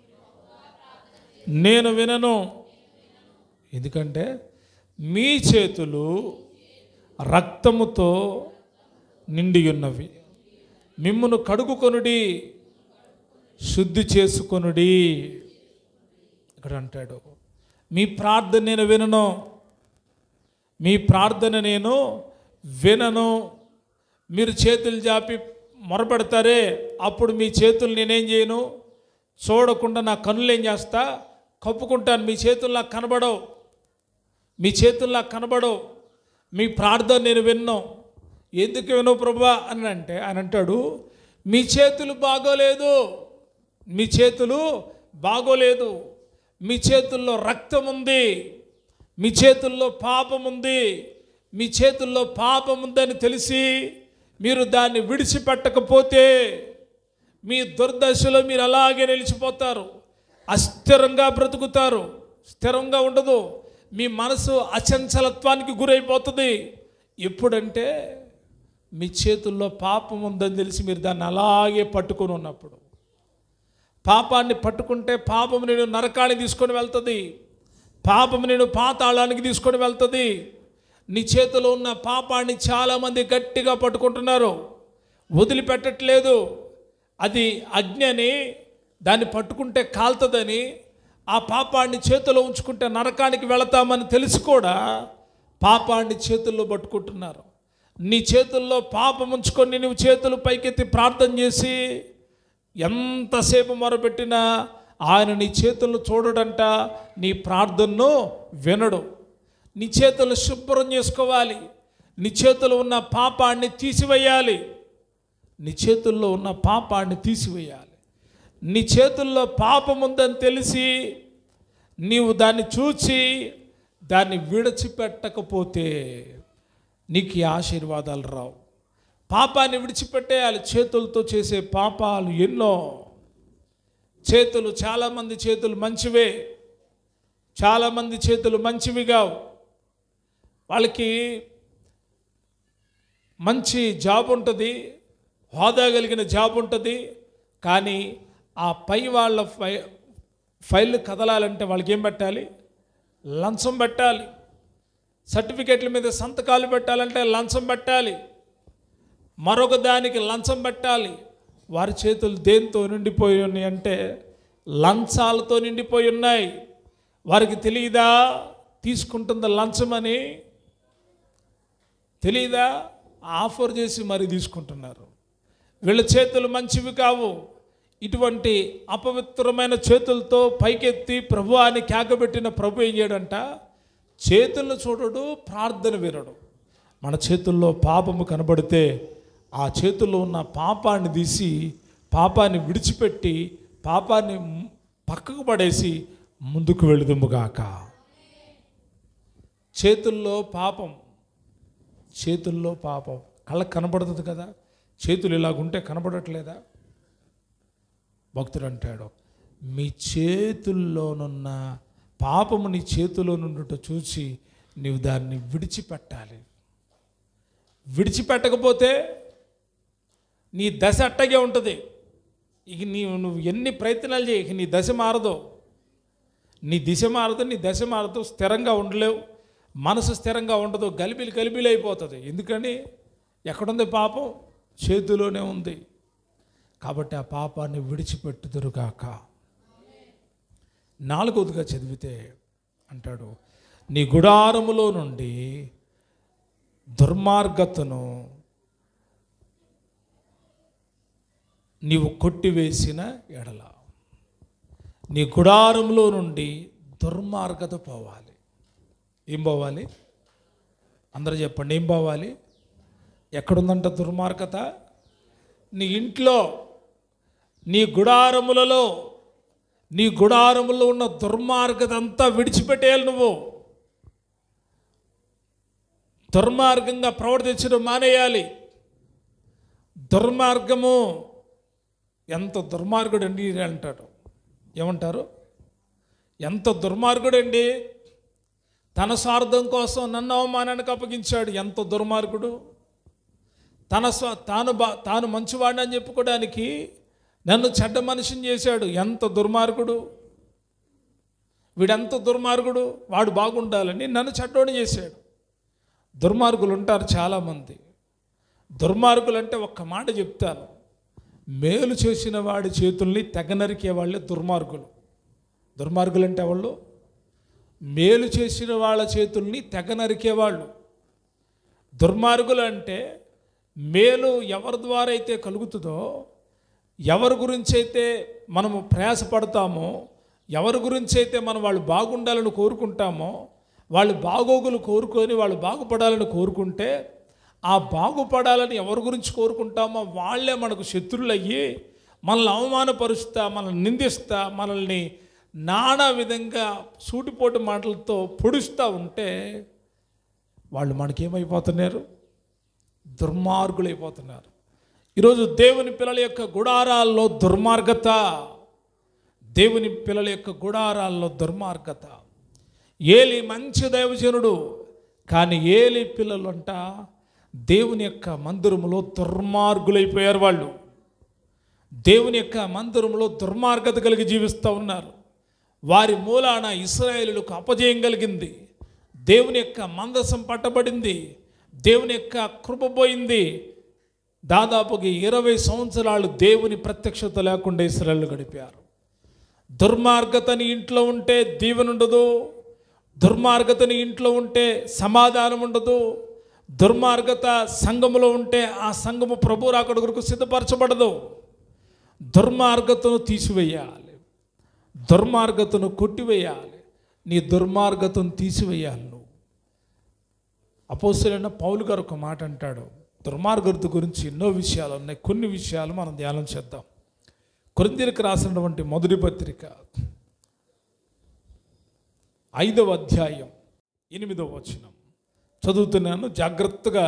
నేను వినను ఎందుకంటే మీ చేతులు రక్తముతో నిండి ఉన్నవి మిమ్మును కడుగుకొనుడి శుద్ధి చేసుకొనుడి ఇక్కడ అంటాడు మీ ప్రార్థన నేను వినను మీ ప్రార్థన నేను వినను మీరు చేతులు జాపి మొరపెడతారే అప్పుడు మీ చేతులు నేనేం చేయను చూడకుండా నా కన్నులు ఏం చేస్తా కప్పుకుంటాను మీ చేతులు నాకు కనబడవు మీ చేతులు నాకు కనబడవు మీ ప్రార్థన నేను విన్నాం ఎందుకు వినవు ప్రభా అని అంటే ఆయన అంటాడు మీ చేతులు బాగోలేదు మీ చేతులు బాగోలేదు మీ చేతుల్లో రక్తం ఉంది మీ చేతుల్లో పాపం ఉంది మీ చేతుల్లో పాపం ఉందని తెలిసి మీరు దాన్ని విడిచిపెట్టకపోతే మీ దుర్దశలో మీరు అలాగే నిలిచిపోతారు అస్థిరంగా బ్రతుకుతారు స్థిరంగా ఉండదు మీ మనసు అచంచలత్వానికి గురైపోతుంది ఎప్పుడంటే మీ చేతుల్లో పాపం ఉందని తెలిసి మీరు దాన్ని అలాగే పట్టుకొని ఉన్నప్పుడు పాపాన్ని పట్టుకుంటే పాపము నేను నరకానికి తీసుకొని వెళ్తుంది పాపము నేను పాతాళానికి తీసుకొని వెళ్తుంది నీ చేతిలో ఉన్న పాపాన్ని చాలామంది గట్టిగా పట్టుకుంటున్నారు వదిలిపెట్టట్లేదు అది అగ్ని అని దాన్ని పట్టుకుంటే కాలుతుందని ఆ పాపాన్ని చేతిలో ఉంచుకుంటే నరకానికి వెళతామని తెలిసి కూడా పాపాన్ని చేతుల్లో పట్టుకుంటున్నారు నీ చేతుల్లో పాపం ఉంచుకొని నువ్వు చేతులు పైకెత్తి ప్రార్థన చేసి ఎంతసేపు మొరపెట్టినా ఆయన నీ చేతులను చూడడంట నీ ప్రార్థనను వినడు నీ చేతులు శుభ్రం చేసుకోవాలి నీ చేతులు ఉన్న పాపాన్ని తీసివేయాలి నీ చేతుల్లో ఉన్న పాపాన్ని తీసివేయాలి నీ చేతుల్లో పాపం ఉందని తెలిసి నీవు దాన్ని చూచి దాన్ని విడిచిపెట్టకపోతే నీకు ఈ ఆశీర్వాదాలు రావు పాపాన్ని విడిచిపెట్టేయాలి చేతులతో చేసే పాపాలు ఎన్నో చేతులు చాలామంది చేతులు మంచివే చాలామంది చేతులు మంచివి కావు వాళ్ళకి మంచి జాబ్ ఉంటుంది హోదా కలిగిన జాబ్ ఉంటుంది కానీ ఆ పై వాళ్ళ ఫై ఫైల్ కదలాలంటే వాళ్ళకి ఏం పెట్టాలి లంచం పెట్టాలి సర్టిఫికెట్ల మీద సంతకాలు పెట్టాలంటే లంచం పెట్టాలి మరొక దానికి లంచం పెట్టాలి వారి చేతులు దేంతో నిండిపోయి ఉన్నాయి అంటే లంచాలతో నిండిపోయి ఉన్నాయి వారికి తెలియదా తీసుకుంటుంది లంచమని తెలియదా ఆఫర్ చేసి మరి తీసుకుంటున్నారు వీళ్ళ చేతులు మంచివి కావు ఇటువంటి అపవిత్రమైన చేతులతో పైకెత్తి ప్రభు అని కేకబెట్టిన ప్రభు ఏం చేయడంట చేతులను చూడడు ప్రార్థన వినడు మన చేతుల్లో పాపము కనబడితే ఆ చేతుల్లో ఉన్న పాపాన్ని తీసి పాపాన్ని విడిచిపెట్టి పాపాన్ని మ్- పక్కకు పడేసి ముందుకు వెళుదుముగాక చేతుల్లో పాపం చేతుల్లో పాపం కళ్ళకు కనబడుతుంది కదా చేతులు ఇలాగుంటే కనబడట్లేదా భక్తుడు అంటాడు మీ చేతుల్లోనున్న పాపము నీ చేతిలో నుండుట చూసి నీవు దాన్ని విడిచిపెట్టాలి విడిచిపెట్టకపోతే నీ దశ అట్టగే ఉంటుంది ఇక నీవు నువ్వు ఎన్ని ప్రయత్నాలు చేయి ఇక నీ దశ మారదు నీ దిశ మారదు నీ దశ మారదు స్థిరంగా ఉండలేవు మనసు స్థిరంగా ఉండదు గలిబిలి గలిబిలి అయిపోతుంది ఎందుకని ఎక్కడుంది పాపం చేతిలోనే ఉంది కాబట్టి ఆ పాపాన్ని విడిచిపెట్టుదురుగాక నాలుగవదిగా చదివితే అంటాడు నీ గుడారములో నుండి దుర్మార్గతను నీవు కొట్టివేసిన ఎడల నీ గుడారంలో నుండి దుర్మార్గత పోవాలి ఏం పోవాలి అందరూ చెప్పండి ఏం పోవాలి ఎక్కడుందంట దుర్మార్గత నీ ఇంట్లో నీ గుడారములలో నీ గుడారములో ఉన్న దుర్మార్గత అంతా విడిచిపెట్టేయాలి నువ్వు దుర్మార్గంగా ప్రవర్తించడం మానేయాలి దుర్మార్గము ఎంత దుర్మార్గుడు అండి అంటాడు ఏమంటారు ఎంత దుర్మార్గుడండి తన స్వార్థం కోసం నన్ను అవమానానికి అప్పగించాడు ఎంత దుర్మార్గుడు తన స్వ తాను బా తాను మంచివాడిని అని చెప్పుకోవడానికి నన్ను చెడ్డ మనిషిని చేశాడు ఎంత దుర్మార్గుడు వీడెంత దుర్మార్గుడు వాడు బాగుండాలని నన్ను చెడ్డోని చేశాడు దుర్మార్గులు ఉంటారు చాలామంది దుర్మార్గులు అంటే ఒక్క మాట చెప్తాను మేలు చేసిన వాడి చేతుల్ని తెగ నరికే వాళ్ళే దుర్మార్గులు దుర్మార్గులు అంటే వాళ్ళు మేలు చేసిన వాళ్ళ చేతుల్ని తెగ నరికేవాళ్ళు దుర్మార్గులు అంటే మేలు ఎవరి ద్వారా అయితే కలుగుతుందో ఎవరి గురించి అయితే మనము ప్రయాసపడతామో ఎవరి గురించి అయితే మనం వాళ్ళు బాగుండాలని కోరుకుంటామో వాళ్ళు బాగోగులు కోరుకొని వాళ్ళు బాగుపడాలని కోరుకుంటే ఆ బాగుపడాలని ఎవరి గురించి కోరుకుంటామో వాళ్ళే మనకు శత్రువులు అయ్యి మనల్ని అవమానపరుస్తా మనల్ని నిందిస్తా మనల్ని నానా విధంగా సూటిపోటు మాటలతో పొడుస్తూ ఉంటే వాళ్ళు మనకేమైపోతున్నారు దుర్మార్గులైపోతున్నారు ఈరోజు దేవుని పిల్లల యొక్క గుడారాల్లో దుర్మార్గత దేవుని పిల్లల యొక్క గుడారాల్లో దుర్మార్గత ఏలి మంచి దైవజనుడు కానీ ఏలి పిల్లలంట దేవుని యొక్క మందిరములో దుర్మార్గులైపోయారు వాళ్ళు దేవుని యొక్క మందిరంలో దుర్మార్గత కలిగి జీవిస్తూ ఉన్నారు వారి మూలాన ఇస్రాయేలులకు అపజయం కలిగింది దేవుని యొక్క మందసం పట్టబడింది దేవుని యొక్క కృప పోయింది దాదాపుగా ఇరవై సంవత్సరాలు దేవుని ప్రత్యక్షత లేకుండా ఇస్రాయేల్ గడిపారు దుర్మార్గతని ఇంట్లో ఉంటే దీవెన ఉండదు దుర్మార్గతని ఇంట్లో ఉంటే సమాధానం ఉండదు దుర్మార్గత సంఘములో ఉంటే ఆ సంఘము ప్రభు రాకడ కొరకు సిద్ధపరచబడదు దుర్మార్గతను తీసివేయాలి దుర్మార్గతను కొట్టివేయాలి నీ దుర్మార్గతను తీసివేయాలి నువ్వు అపోసరైన పౌలు గారు ఒక మాట అంటాడు దుర్మార్గత గురించి ఎన్నో విషయాలు ఉన్నాయి కొన్ని విషయాలు మనం ధ్యానం చేద్దాం కొరిందీలకు రాసినటువంటి మొదటి పత్రిక ఐదవ అధ్యాయం ఎనిమిదవ వచనం చదువుతున్నాను జాగ్రత్తగా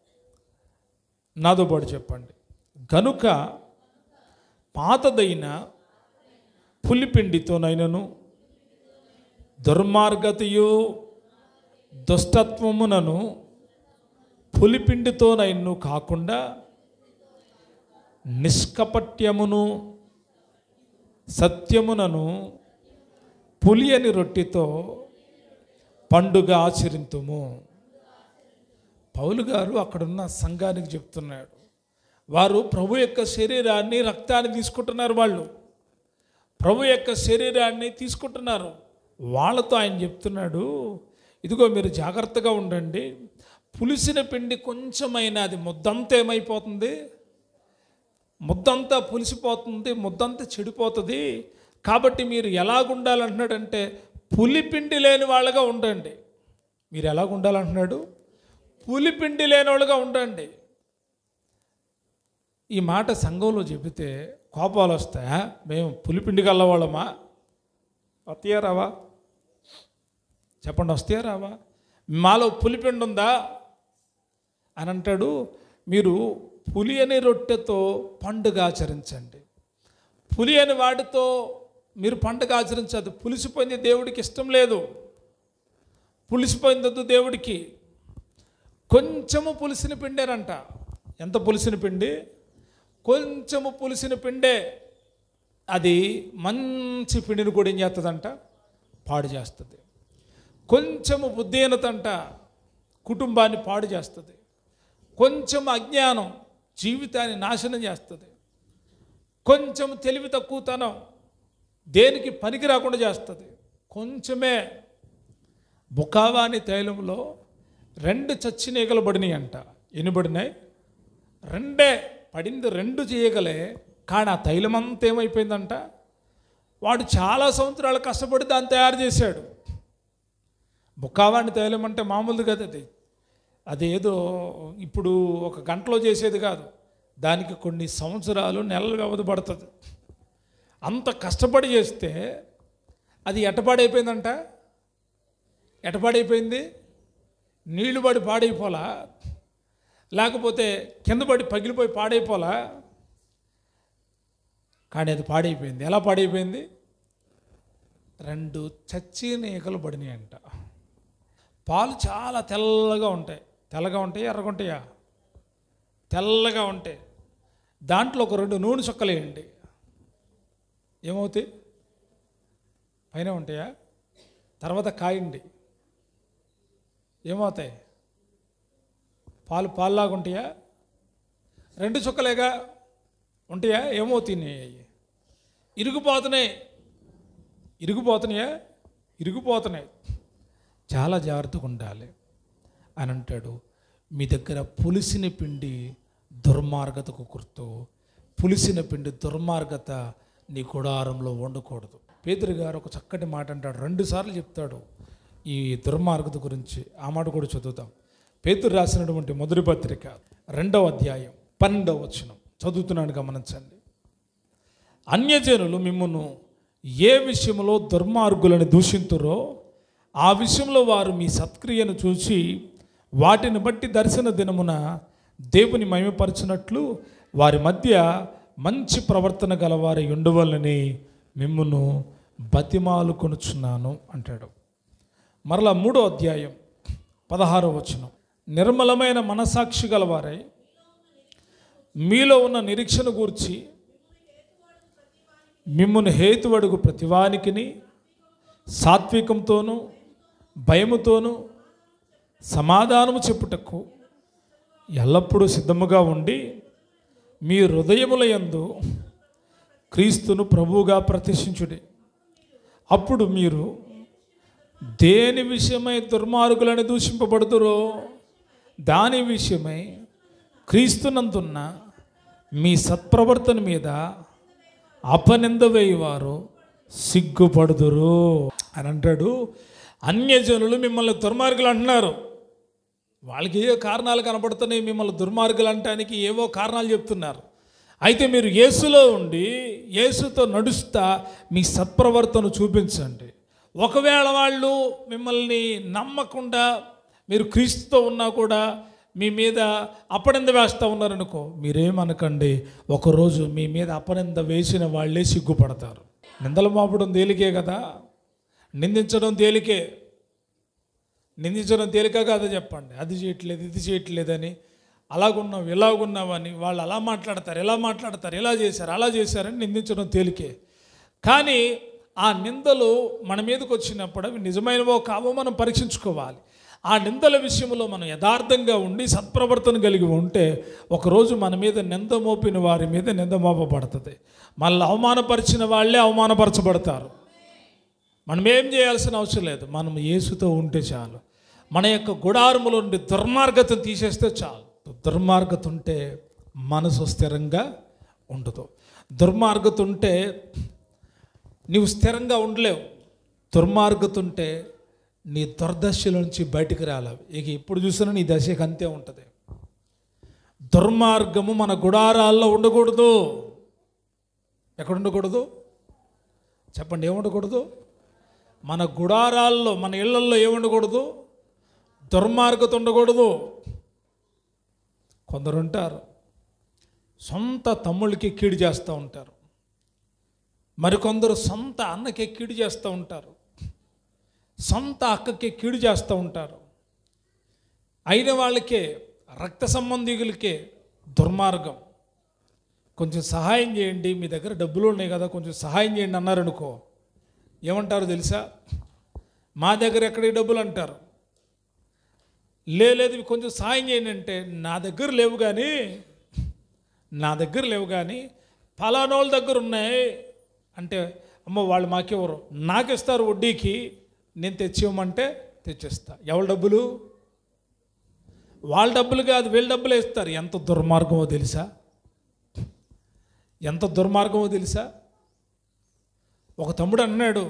నాతో పాటు చెప్పండి గనుక పాతదైన పులిపిండితోనైనను దుర్మార్గతయు దుష్టత్వమునను పులిపిండితోనైను కాకుండా నిష్కపట్యమును సత్యమునను పులియని రొట్టెతో పండుగ ఆచరింతుము పౌలు గారు అక్కడున్న సంఘానికి చెప్తున్నాడు వారు ప్రభు యొక్క శరీరాన్ని రక్తాన్ని తీసుకుంటున్నారు వాళ్ళు ప్రభు యొక్క శరీరాన్ని తీసుకుంటున్నారు వాళ్ళతో ఆయన చెప్తున్నాడు ఇదిగో మీరు జాగ్రత్తగా ఉండండి పులిసిన పిండి కొంచెమైనా అది ముద్దంతా ఏమైపోతుంది ముద్దంతా పులిసిపోతుంది ముద్దంతా చెడిపోతుంది కాబట్టి మీరు ఎలాగుండాలంటున్నాడంటే పులిపిండి లేని వాళ్ళగా ఉండండి మీరు ఎలాగుండాలంటున్నాడు పులిపిండి లేని వాళ్ళుగా ఉండండి ఈ మాట సంఘంలో చెబితే కోపాలు వస్తాయా మేము పులిపిండి గల్లవాళ్ళమా వస్తాయా రావా చెప్పండి వస్తాయా రావా మాలో పులిపిండి ఉందా అని అంటాడు మీరు పులి అనే రొట్టెతో పండుగ ఆచరించండి పులి అని వాటితో మీరు పండుగ ఆచరించదు పులిసిపోయింది దేవుడికి ఇష్టం లేదు పులిసిపోయిందొద్దు దేవుడికి కొంచెము పులిసిన పిండేనంట ఎంత పులిసిన పిండి కొంచెము పులిసిన పిండే అది మంచి పిండిని కూడా ఏం చేస్తుందంట పాడు చేస్తుంది కొంచెము బుద్ధిహీనత అంట కుటుంబాన్ని పాడు చేస్తుంది కొంచెం అజ్ఞానం జీవితాన్ని నాశనం చేస్తుంది కొంచెం తెలివి తక్కువతనం దేనికి పనికి రాకుండా చేస్తుంది కొంచెమే బుకావాని తైలంలో రెండు చచ్చినీగలు పడినాయి అంట ఎన్ని పడినాయి రెండే పడింది రెండు చేయగలే కానీ ఆ తైలం అంతా ఏమైపోయిందంట వాడు చాలా సంవత్సరాలు కష్టపడి దాన్ని తయారు చేశాడు బుక్కావాణి తైలం అంటే మామూలుది కదా అది అదేదో ఇప్పుడు ఒక గంటలో చేసేది కాదు దానికి కొన్ని సంవత్సరాలు నెలలు వ్యవధి పడుతుంది అంత కష్టపడి చేస్తే అది ఎటపాడైపోయిందంట ఎటపాడైపోయింది నీళ్లు పడి పాడైపోలా లేకపోతే కింద పడి పగిలిపోయి పాడైపోలా కానీ అది పాడైపోయింది ఎలా పాడైపోయింది రెండు చచ్చి ఈకలు పడినాయి అంట పాలు చాలా తెల్లగా ఉంటాయి తెల్లగా ఉంటాయి ఎర్రగా ఉంటాయా తెల్లగా ఉంటాయి దాంట్లో ఒక రెండు నూనె చుక్కలు వేయండి ఏమవుతాయి పైన ఉంటాయా తర్వాత కాయండి ఏమవుతాయి పాలు పాల్లాగా ఉంటాయా రెండు చుక్కలేగా ఉంటాయా ఏమవుతున్నాయి అవి ఇరిగిపోతున్నాయి ఇరిగిపోతున్నాయా ఇరిగిపోతున్నాయి చాలా జాగ్రత్తగా ఉండాలి అని అంటాడు మీ దగ్గర పులిసిన పిండి దుర్మార్గతకు గుర్తు పులిసిన పిండి దుర్మార్గత నీ గుడారంలో వండకూడదు పేదరి గారు ఒక చక్కటి మాట అంటాడు రెండు సార్లు చెప్తాడు ఈ దుర్మార్గత గురించి ఆ మాట కూడా చదువుతాం పేతురు రాసినటువంటి మొదటి పత్రిక రెండవ అధ్యాయం పన్నెండవ వచనం చదువుతున్నాను గమనించండి అన్యజనులు మిమ్మల్ని ఏ విషయంలో దుర్మార్గులను దూషింతురో ఆ విషయంలో వారు మీ సత్క్రియను చూసి వాటిని బట్టి దర్శన దినమున దేవుని మహిమపరచినట్లు వారి మధ్య మంచి ప్రవర్తన గలవారి ఉండవలని మిమ్మును బతిమాలు కొనుచున్నాను అంటాడు మరలా మూడో అధ్యాయం పదహారో వచనం నిర్మలమైన మనసాక్షి గలవారై మీలో ఉన్న నిరీక్షణ గూర్చి మిమ్మును హేతువడుగు ప్రతివానికిని సాత్వికంతోనూ భయముతోనూ సమాధానము చెప్పుటకు ఎల్లప్పుడూ సిద్ధముగా ఉండి మీ హృదయముల యందు క్రీస్తును ప్రభువుగా ప్రతిష్ఠించుడి అప్పుడు మీరు దేని విషయమై దుర్మార్గులని దూషింపబడుతురో దాని విషయమై క్రీస్తునందున్న మీ సత్ప్రవర్తన మీద అపనింద వేయువారు సిగ్గుపడుదురు అని అంటాడు అన్యజనులు మిమ్మల్ని దుర్మార్గులు అంటున్నారు వాళ్ళకి ఏ కారణాలు కనపడుతున్నాయి మిమ్మల్ని దుర్మార్గులు అంటానికి ఏవో కారణాలు చెప్తున్నారు అయితే మీరు యేసులో ఉండి యేసుతో నడుస్తా మీ సత్ప్రవర్తన చూపించండి ఒకవేళ వాళ్ళు మిమ్మల్ని నమ్మకుండా మీరు క్రీస్తుతో ఉన్నా కూడా మీ మీద అపనింద వేస్తూ ఉన్నారనుకో మీరేమనకండి ఒకరోజు మీ మీద అపనింద వేసిన వాళ్ళే సిగ్గుపడతారు నిందలు మాపడం తేలికే కదా నిందించడం తేలికే నిందించడం తేలిక కాదా చెప్పండి అది చేయట్లేదు ఇది చేయట్లేదని అలాగున్నావు ఇలాగున్నావని వాళ్ళు అలా మాట్లాడతారు ఎలా మాట్లాడతారు ఎలా చేశారు అలా చేశారని నిందించడం తేలికే కానీ ఆ నిందలు మన మీదకి వచ్చినప్పుడు అవి నిజమైనవో కావో మనం పరీక్షించుకోవాలి ఆ నిందల విషయంలో మనం యథార్థంగా ఉండి సత్ప్రవర్తన కలిగి ఉంటే ఒకరోజు మన మీద నింద మోపిన వారి మీద నింద మోపబడుతుంది మళ్ళీ అవమానపరిచిన వాళ్ళే అవమానపరచబడతారు మనం ఏం చేయాల్సిన అవసరం లేదు మనం యేసుతో ఉంటే చాలు మన యొక్క గుడారములో నుండి దుర్మార్గతను తీసేస్తే చాలు దుర్మార్గత ఉంటే మనసు స్థిరంగా ఉండదు దుర్మార్గత ఉంటే నీవు స్థిరంగా ఉండలేవు దుర్మార్గత ఉంటే నీ దుర్దశల నుంచి బయటికి రాలేవు ఇక ఎప్పుడు చూసినా నీ దశకి అంతే ఉంటుంది దుర్మార్గము మన గుడారాల్లో ఉండకూడదు ఎక్కడ ఉండకూడదు చెప్పండి ఏముండకూడదు మన గుడారాల్లో మన ఇళ్లల్లో ఏముండకూడదు దుర్మార్గత ఉండకూడదు కొందరు ఉంటారు సొంత తమ్ముళ్ళకి కీడు చేస్తూ ఉంటారు మరికొందరు సొంత అన్నకి కీడు చేస్తూ ఉంటారు సొంత అక్కకి కీడు చేస్తూ ఉంటారు అయిన వాళ్ళకే రక్త సంబంధికులకే దుర్మార్గం కొంచెం సహాయం చేయండి మీ దగ్గర డబ్బులు ఉన్నాయి కదా కొంచెం సహాయం చేయండి అన్నారనుకో ఏమంటారు తెలుసా మా దగ్గర ఎక్కడ ఈ డబ్బులు అంటారు "లే, లేదు ఇవి కొంచెం సాయం చేయండి అంటే నా దగ్గర లేవు కానీ నా దగ్గర లేవు కానీ ఫలానోళ్ళ దగ్గర ఉన్నాయి అంటే అమ్మ వాళ్ళు మాకెవరు నాకు ఇస్తారు వడ్డీకి నేను తెచ్చివ్వమంటే తెచ్చిస్తా ఎవరి డబ్బులు వాళ్ళ డబ్బులు కాదు వీళ్ళ డబ్బులే ఇస్తారు ఎంత దుర్మార్గమో తెలుసా ఎంత దుర్మార్గమో తెలుసా ఒక తమ్ముడు అన్నాడు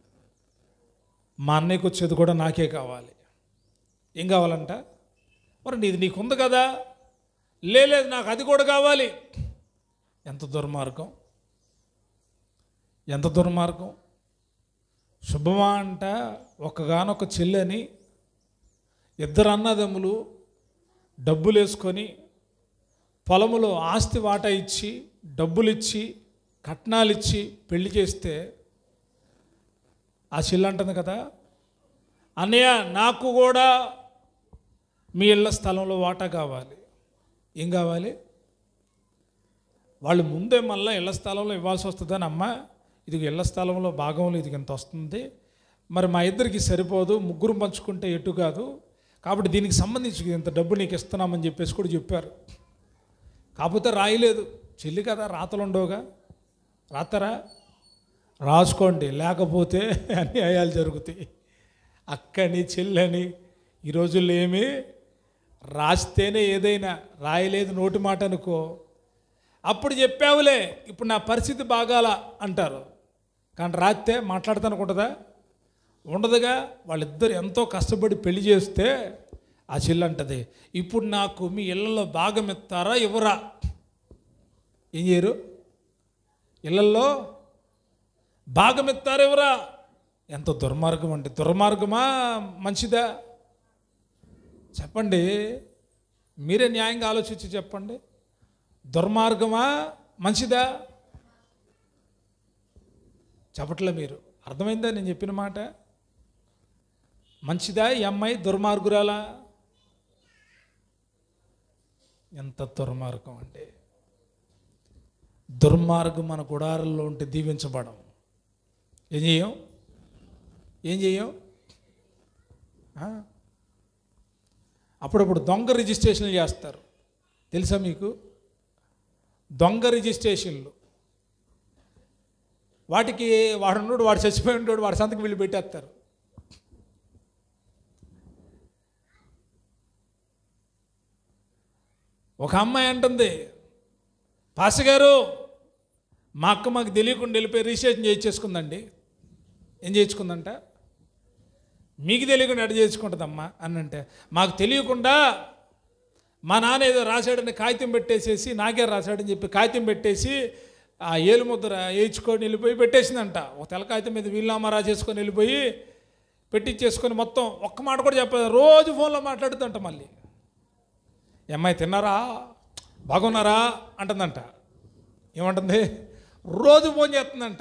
మా అన్నయ్యకి వచ్చేది కూడా నాకే కావాలి ఏం కావాలంట మరి నీది నీకుంది కదా "లే, లేదు నాకు అది కూడా కావాలి ఎంత దుర్మార్గం ఎంత దుర్మార్గం శుభమా అంట ఒకగానొక చెల్లని ఇద్దరు అన్నదమ్ములు డబ్బులు వేసుకొని పొలములో ఆస్తి వాటా ఇచ్చి డబ్బులు ఇచ్చి కట్నాలు ఇచ్చి పెళ్లి చేస్తే ఆ చెల్లి అంటుంది కదా అన్నయ్య నాకు కూడా మీ ఇళ్ళ స్థలంలో వాటా కావాలి ఏం కావాలి వాళ్ళు ముందే మళ్ళీ ఇళ్ల స్థలంలో ఇవ్వాల్సి వస్తుందని అమ్మ ఇది ఇళ్ల స్థలంలో భాగంలో ఇది ఇంత వస్తుంది మరి మా ఇద్దరికి సరిపోదు ముగ్గురు పంచుకుంటే ఎటు కాదు కాబట్టి దీనికి సంబంధించి ఇంత డబ్బు నీకు ఇస్తున్నామని చెప్పేసి కూడా చెప్పారు కాకపోతే రాయలేదు చెల్లి కదా రాతలు ఉండవుగా రాతరా రాసుకోండి లేకపోతే అన్యాయాలు జరుగుతాయి అక్కని చెల్లని ఈ రోజుల్లో ఏమి రాస్తేనే ఏదైనా రాయలేదు నోటి మాట అనుకో అప్పుడు చెప్పావులే ఇప్పుడు నా పరిస్థితి బాగాల అంటారు కానీ రాస్తే మాట్లాడతానుకుంటుందా ఉండదుగా వాళ్ళిద్దరు ఎంతో కష్టపడి పెళ్లి చేస్తే ఆ చెల్లి అంటది ఇప్పుడు నాకు మీ ఇళ్ళల్లో భాగం ఇస్తారా ఇవ్వరా ఏం చేయరు ఇళ్ళల్లో భాగం ఇస్తారా ఇవ్వరా ఎంత దుర్మార్గం అండి దుర్మార్గమా మంచిదా చెప్పండి మీరే న్యాయంగా ఆలోచించి చెప్పండి దుర్మార్గమా మంచిదా చెప్పట్లే మీరు అర్థమైందా నేను చెప్పిన మాట మంచిదా ఈ అమ్మాయి దుర్మార్గురాలా ఎంత దుర్మార్గం అంటే దుర్మార్గం మన గుడారంలో ఉంటే దీవించబడం ఏం చేయం ఏం చేయం ఆ? అప్పుడప్పుడు దొంగ రిజిస్ట్రేషన్లు చేస్తారు తెలుసా మీకు దొంగ రిజిస్ట్రేషన్లు వాటికి వాడు ఉన్నాడు వాడు చచ్చిపోయి ఉంటాడు వాడి సంతకి వీళ్ళు పెట్టేస్తారు ఒక అమ్మాయి అంటుంది పాస్ గారు మా అక్క మాకు తెలియకుండా వెళ్ళిపోయి రిజిస్ట్రేషన్ చేయించేసుకుందండి ఏం చేయించుకుందంట మీకు తెలియకుండా ఎడ చేసుకుంటుందమ్మా అని అంటే మాకు తెలియకుండా మా నాన్న ఏదో రాశాడని కాగితం పెట్టేసేసి నాకే రాశాడని చెప్పి కాగితం పెట్టేసి ఆ ఏలు ముద్ర వేయించుకొని వెళ్ళిపోయి పెట్టేసిందంట ఒక తెల్ల కాగితం మీద వీళ్ళనామా రాసేసుకొని వెళ్ళిపోయి పెట్టించేసుకొని మొత్తం ఒక్క మాట కూడా చెప్పలేదు రోజు ఫోన్లో మాట్లాడుతుంట మళ్ళీ "ఈ అమ్మాయి తిన్నారా బాగున్నారా అంటుందంట ఏమంటుంది రోజు ఫోన్ చేస్తుందంట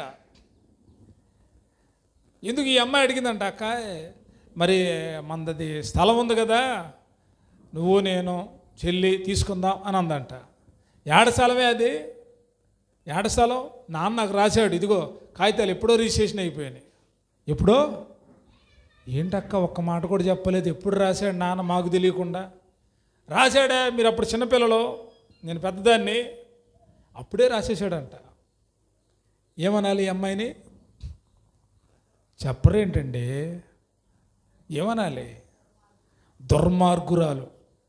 ఎందుకు ఈ అమ్మాయి అడిగిందంట అక్క మరి మనది స్థలం ఉంది కదా నువ్వు నేను చెల్లి తీసుకుందాం అని అందంట ఏడ స్థలమే అది ఏడ స్థలం నాన్న నాకు రాశాడు ఇదిగో కాగితాలు ఎప్పుడో రిజిస్ట్రేషన్ అయిపోయినాయి ఎప్పుడో ఏంటక్క ఒక్క మాట కూడా చెప్పలేదు ఎప్పుడు రాశాడు నాన్న మాకు తెలియకుండా రాశాడా మీరు అప్పుడు చిన్నపిల్లలు నేను పెద్దదాన్ని అప్పుడే రాసేసాడంట ఏమనాలి ఈ అమ్మాయిని చెప్పరేంటండి ఏమనాలి దుర్మార్గురాలు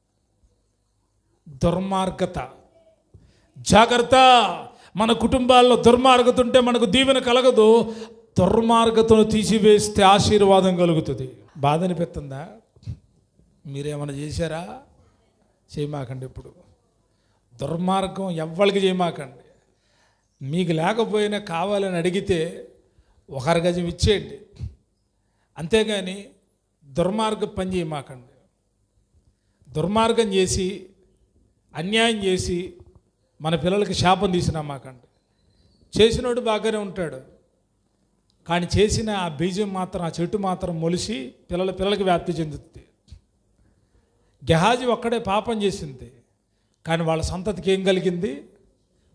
దుర్మార్గత జాగ్రత్త మన కుటుంబాల్లో దుర్మార్గత ఉంటే మనకు దీవెన కలగదు దుర్మార్గతను తీసివేస్తే ఆశీర్వాదం కలుగుతుంది బాధ అనిపిస్తుందా మీరేమైనా చేశారా చేయమాకండి ఇప్పుడు దుర్మార్గం ఎవ్వరికి చేయమాకండి మీకు లేకపోయినా కావాలని అడిగితే ఒకరి గజం ఇచ్చేయండి అంతేగాని దుర్మార్గం పని చేయమాకండి దుర్మార్గం చేసి అన్యాయం చేసి మన పిల్లలకి శాపం తీసినామాకండి చేసినోడు బాగానే ఉంటాడు కానీ చేసిన ఆ బీజం మాత్రం ఆ చెట్టు మాత్రం మొలిసి పిల్లల పిల్లలకి వ్యాప్తి చెందుతుంది గెహాజీ ఒక్కడే పాపం చేసింది కానీ వాళ్ళ సంతతికి ఏం కలిగింది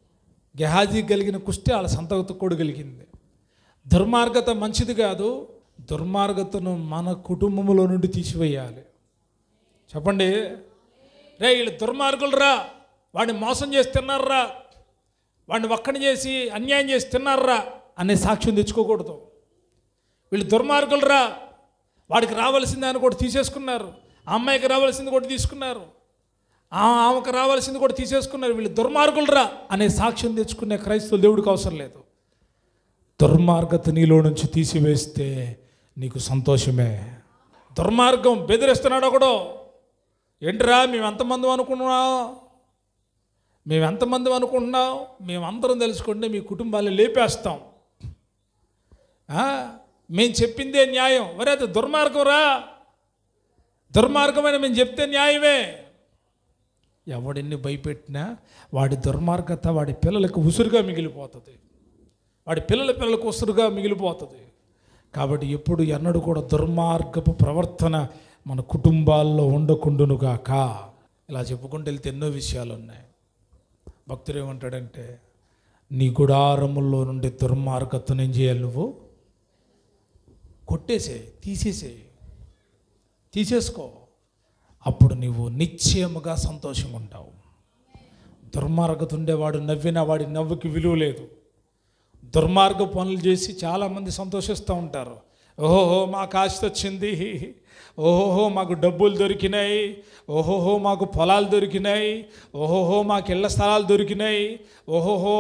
గెహాజీ కలిగిన కుష్టి వాళ్ళ సంతతికి కూడా కలిగింది దుర్మార్గత మంచిది కాదు దుర్మార్గతను మన కుటుంబంలో నుండి తీసివేయాలి చెప్పండి రే వీళ్ళు దుర్మార్గులు రా వాడిని మోసం చేసి తిన్నారా వాడిని ఒక్కడిని చేసి అన్యాయం చేసి తిన్నారా అనే సాక్ష్యం తెచ్చుకోకూడదు వీళ్ళు దుర్మార్గులు రా వాడికి రావాల్సింది ఆయన కూడా తీసేసుకున్నారు ఆ అమ్మాయికి రావాల్సింది కూడా తీసుకున్నారు ఆ ఆమెకు రావాల్సింది కూడా తీసేసుకున్నారు వీళ్ళు దుర్మార్గులు రా అనే సాక్ష్యం తెచ్చుకునే క్రైస్తవులు దేవుడికి అవసరం లేదు దుర్మార్గత నీలో నుంచి తీసివేస్తే నీకు సంతోషమే దుర్మార్గం బెదిరిస్తున్నాడు ఒకడు ఏంట్రా మేము ఎంతమంది అనుకున్నాం మేము ఎంతమంది అనుకుంటున్నాం మేమందరం తెలుసుకుంటే మీ కుటుంబాన్ని లేపేస్తాం ఆ? మేము చెప్పిందే న్యాయం మరి అది దుర్మార్గం రా దుర్మార్గమైన మేము చెప్తే న్యాయమే ఎవడిన్ని భయపెట్టినా వాడి దుర్మార్గత వాడి పిల్లలకు ఉసురుగా మిగిలిపోతుంది వాడి పిల్లల పిల్లలకు ఉసురుగా మిగిలిపోతుంది కాబట్టి ఎప్పుడు ఎన్నడూ కూడా దుర్మార్గపు ప్రవర్తన మన కుటుంబాల్లో ఉండకుండునుగాక ఇలా చెప్పుకుంటూ వెళ్తే ఎన్నో విషయాలు ఉన్నాయి భక్తుడు ఏమంటాడంటే నీ గుడారముల్లో నుండి దుర్మార్గతను ఏం చేయాలి నువ్వు కొట్టేసే తీసేసే తీసేసుకో అప్పుడు నువ్వు నిశ్చయముగా సంతోషంగా ఉంటావు దుర్మార్గత ఉండేవాడు నవ్వినా వాడి నవ్వుకి విలువ లేదు దుర్మార్గ పనులు చేసి చాలామంది సంతోషిస్తూ ఉంటారు ఓహోహో మాకు ఆస్తి వచ్చింది ఓహోహో మాకు డబ్బులు దొరికినాయి ఓహోహో మాకు పొలాలు దొరికినాయి ఓహోహో మాకు ఇళ్ల స్థలాలు దొరికినాయి ఓహోహో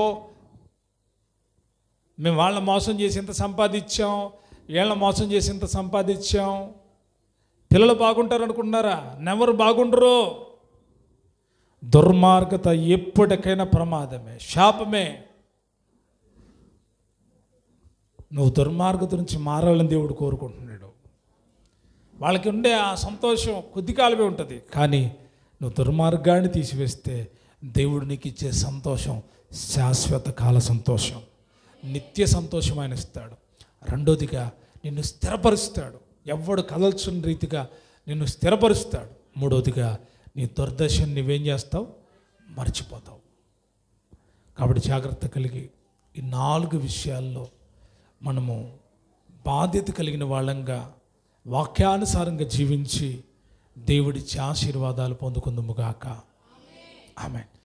మేము వాళ్ళని మోసం చేసి ఇంత సంపాదించాం వీళ్ళని మోసం చేసి ఇంత సంపాదించాం పిల్లలు బాగుంటారు అనుకుంటున్నారా నెవరు బాగుండరు దుర్మార్గత ఎప్పటికైనా ప్రమాదమే శాపమే నువ్వు దుర్మార్గత నుంచి మారాలని దేవుడు కోరుకుంటున్నాడు వాళ్ళకి ఉండే ఆ సంతోషం కొద్ది కాలమే ఉంటుంది కానీ నువ్వు దుర్మార్గాన్ని తీసివేస్తే దేవుడు నీకు ఇచ్చే సంతోషం శాశ్వత కాల సంతోషం నిత్య సంతోషం ఆయన ఇస్తాడు రెండోదిగా నిన్ను స్థిరపరుస్తాడు ఎవడు కదల్చుని రీతిగా నిన్ను స్థిరపరుస్తాడు మూడోదిగా నీ దుర్దశను నువ్వేం చేస్తావు మర్చిపోతావు కాబట్టి జాగ్రత్త కలిగి ఈ నాలుగు విషయాల్లో మనము బాధ్యత కలిగిన వాళ్ళంగా వాక్యానుసారంగా జీవించి దేవుడిచ్చే ఆశీర్వాదాలు పొందుకుందుముగాక ఆమె